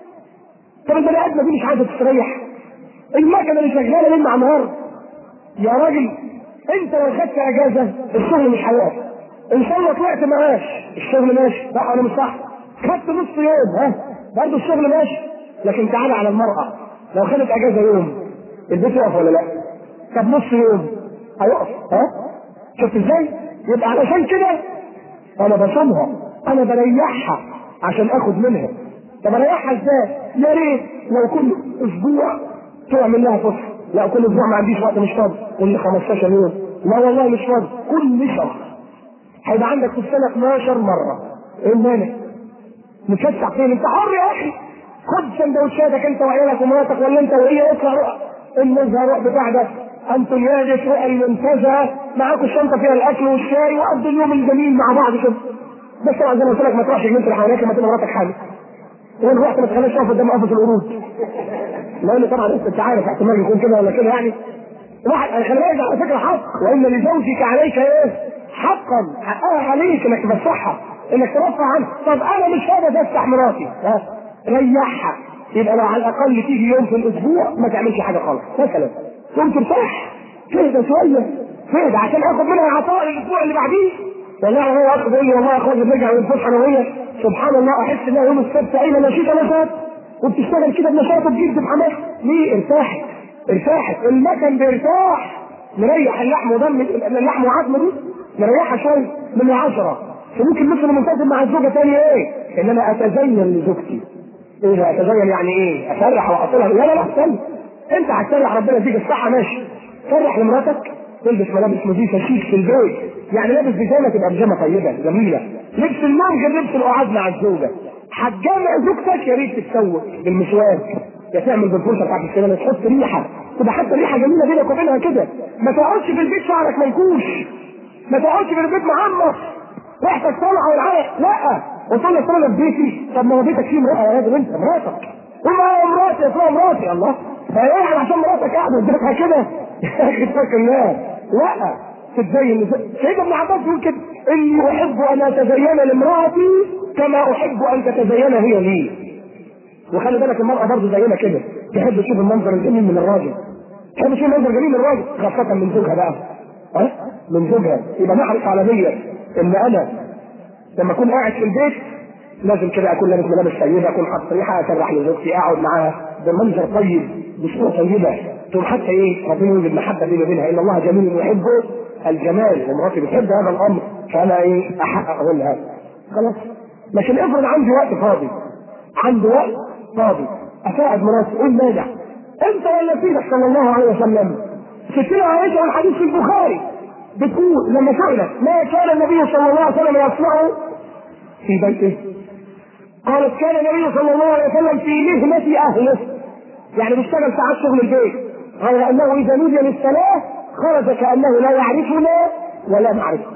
طب البني ادمه دي مش عايزه تستريح المكنه اللي شغاله ليل مع نهار يا راجل انت لو خدت اجازه الشغل مش هيقف ان شاء الله طلعت معاش الشغل ماشي صح ولا مش صح؟ خدت نص يوم ها برضه الشغل ماشي لكن تعالى على المرأة لو خدت اجازة يوم البيت يقف ولا لا؟ طب نص يوم هيقف ها؟ شفت ازاي؟ يبقى علشان كده انا بصومها انا بريحها عشان اخد منها طب اريحها ازاي؟ يا ريت لو كل اسبوع تعمل لها فسحه لا كل اسبوع ما عنديش وقت مش فاضي كل 15 يوم لا والله مش فاضي كل شهر هيبقى عندك في السنه 12 مره ايه المانع؟ متشجع فين؟ انت حر يا اخي خد سندوتشاتك انت وعيالك ومراتك ولا انت وهي اطلع روح النزهه روح بتاع ده انتم يا نساء المنتزهه معاكم الشنطه فيها الاكل والشاي وقضوا اليوم الجميل مع بعض كده بس طبعا زي ما قلت لك ما تروحش جنينه الحيوانات لما تبقى مراتك حامل وان رحت ما تخليش تقف قدام قفص القرود لان طبعا انت عارف احتمال يكون كده ولا كده يعني واحد انا خلي بالك على فكره حق وان لزوجك عليك ايه؟ حقا حقها عليك انك تفسحها انك ترفع عنها طب انا مش قادر افسح مراتي ها ريحها يبقى لو على الاقل تيجي يوم في الاسبوع ما تعملش حاجه خالص مثلا تقوم ترتاح تهدى شويه تهدى عشان اخد منها عطاء الاسبوع اللي بعديه والله هو اخ بيقول لي والله يا اخويا بنرجع من الفسحه انا وهي سبحان الله احس انها يوم السبت اين نشيطه نشاط وبتشتغل كده بنشاط وتجيب بحماس ليه ارتاحت ارتاحت المكن بيرتاح نريح اللحم ودم اللحم وعظم دي نريحها شويه من العشره فممكن مثل منتظم مع الزوجه تاني ايه؟ ان انا اتزين لزوجتي ايه اتزين يعني ايه؟ اسرح واقصلها لا لا لا استنى انت هتسرح ربنا يديك الصحه ماشي سرح لمراتك تلبس ملابس نظيفه شيك في البيت يعني لابس بيجامه تبقى بيجامه طيبه جميله لبس النوم غير لبس القعاد مع الزوجه هتجامع زوجتك يا ريت تتسوق بالمسواك يا تعمل بالفرشه بتاعت السنان تحط ريحه تبقى حتى ريحه جميله بينك وبينها كده ما تقعدش في البيت شعرك منكوش ما تقعدش في البيت معمر ريحتك طالعه والعرق لا وتقول لك انا في بيتي طب ما هو بيتك فيه امراه يا راجل انت مراتك وما هو مراتي اسمها مراتي الله فايه عشان مراتك قاعده قدامها كده يا اخي اتق الله لا تتزين سيدنا ابن عباس بيقول كده اني احب ان اتزين لامراتي كما احب ان تتزين هي لي وخلي بالك المرأة برضه زينا كده تحب تشوف المنظر الجميل من الراجل تحب تشوف المنظر الجميل من الراجل خاصة من زوجها بقى ها من زوجها يبقى نحرص على ديت ان انا لما اكون قاعد في البيت لازم كده اكون لابس ملابس طيبه اكون حاطط ريحه اسرح لزوجتي اقعد معاها بمنظر طيب بصوره طيبه تقوم حتى ايه ربنا يوجد محبه بيني وبينها ان الله جميل يحب الجمال ومراتي بتحب هذا الامر فانا ايه احققه لها خلاص لكن افرض عندي وقت فاضي عندي وقت فاضي اساعد مراتي قول مانع انت ولا سيدك صلى الله عليه وسلم ستنا عائشه الحديث في البخاري بتقول لما سئلت ما كان النبي صلى الله عليه وسلم يصنعه في بيته قالت كان النبي صلى الله عليه وسلم في مهنة أهله يعني بيشتغل ساعات شغل البيت غير أنه إذا نودي للصلاة خرج كأنه لا يعرفنا ولا نعرفه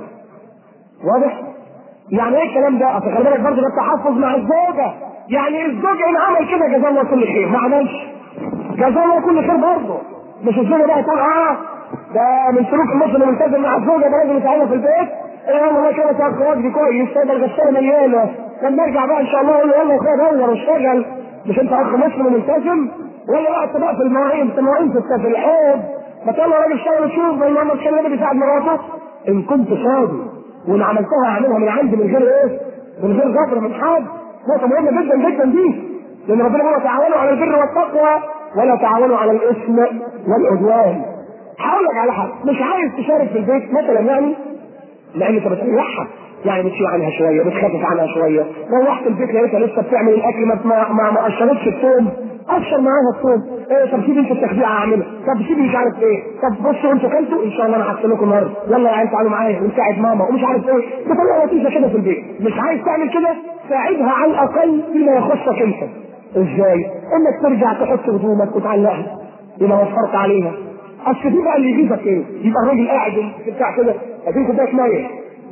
واضح؟ يعني ايه الكلام ده؟ اصل خلي بالك برضه ده التحفظ مع الزوجه، يعني الزوج ان عمل كده جزاه الله كل خير، ما عملش جزاه الله كل خير برضه، مش الزوجه بقى تقول اه ده من سلوك المسلم الملتزم مع الزوجه ده لازم يتعامل في البيت ايه والله كده تاخد واجبي كويس تقدر الغساله مليانه لما ارجع بقى ان شاء الله اقول له يلا خد دور واشتغل مش انت اخ مسلم ملتزم ولا بقى بقى في المواعين في المواعين في الحوض ما تقول له راجل اشتغل وشوف زي ما انا اتكلم بيساعد مراته ان كنت فاضي وان عملتها اعملها من عندي من غير ايه؟ من غير غدر من حد نقطه مهمه جدا جدا دي لان ربنا بيقول تعاونوا على البر والتقوى ولا تعاونوا على الاثم والعدوان هقول لك على حاجه مش عايز تشارك في البيت مثلا يعني لان انت بتريحها يعني بتشيل عنها شويه بتخفف عنها شويه روحت البيت لقيتها لسه بتعمل الاكل ما ما ما, ما قشرتش الثوم ابشر معاها الثوم ايه طب سيبي انت التخديع اعملها طب سيبي مش عارف ايه طب بصوا انتوا كلتوا ان شاء الله انا هغسل لكم النهارده يلا يا عيال تعالوا معايا ونساعد ماما ومش عارف ايه بطريقه لطيفه كده في البيت مش عايز تعمل كده ساعدها على الاقل فيما يخصك انت ازاي؟ انك ترجع تحط هدومك وتعلقها اذا وفرت عليها اصل في بقى اللي يجيبك ايه؟ يبقى الراجل قاعد بتاع كده اديك كوبايه ميه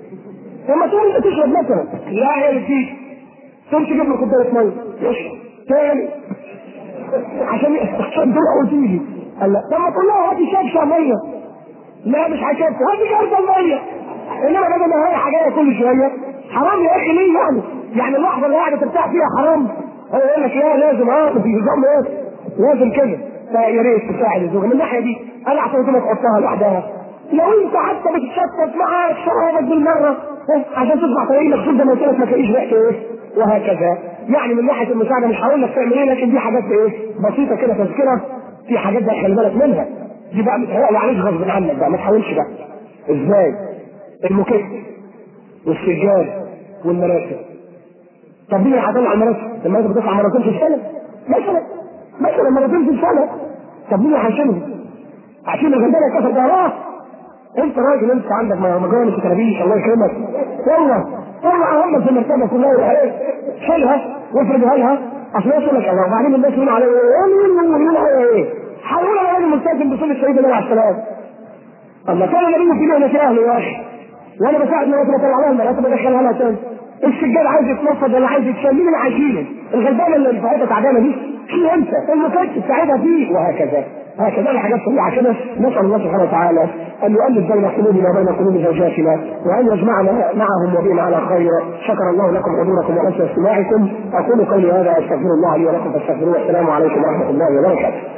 لما تقول انت تشرب مثلا لا هي اللي تيجي تقوم تجيب له كوبايه ميه يشرب تاني عشان عشان تروح وتيجي قال لا طب ما تقول لها هاتي شبشة ميه لا مش هشبشة هاتي جردة ميه انما بدل ما هي حاجه كل شويه حرام يا اخي ليه يعني؟ يعني اللحظه اللي قاعده ترتاح فيها حرام هو يقول لك لا لازم اه في نظام ايه؟ لازم كده فيا ريت تساعد الزوجه من الناحيه دي انا عشان كده تحطها لوحدها لو انت حتى بتتشتت معاك شرابك بالمره عشان تطلع طريق مكتوب ده ما قلت لك ما تلاقيش ريحته ايه وهكذا يعني من ناحيه المساعده مش هقول لك تعمل ايه لكن دي حاجات ايه بسيطه كده تذكره في حاجات بقى خلي بالك منها دي بقى متهيألي عليك غصب عنك بقى ما تحاولش بقى ازاي؟ المكت والسجاد والمراسم طب مين هيطلع المراسم؟ لما انت بتطلع مرتين في السنه مثلا مثلا مرتين في السنه طب مين هيشيلهم؟ عشان الغلبانه كسر ظهرها انت راجل انت عندك مجالس وترابيش الله يكرمك والله والله اهم في المرتبه كلها شيلها وافرضها لها اصل يقول لك الله وبعدين الناس يقولوا عليه ايه يقولوا عليه ايه؟ هيقولوا على راجل ملتزم بصلاه الشهيد النبي عليه السلام الله كان النبي في مهنه اهله يا اخي وانا بساعد مراتي بطلع لها المراتب بدخلها لها تاني السجاد عايز يتنفض ولا عايز يتشال مين اللي عايزينه؟ الغلبانه اللي بتاعتها تعبانه دي شيل انت المكتب تساعدها فيه وهكذا هكذا الحاجات كلها كده نسال الله سبحانه وتعالى ان يؤلف بين قلوبنا وبين قلوب زوجاتنا وان يجمعنا معهم وبهم على خير شكر الله لكم حضوركم وحسن استماعكم اقول قولي هذا استغفر الله لي ولكم فاستغفروه والسلام عليكم ورحمه الله وبركاته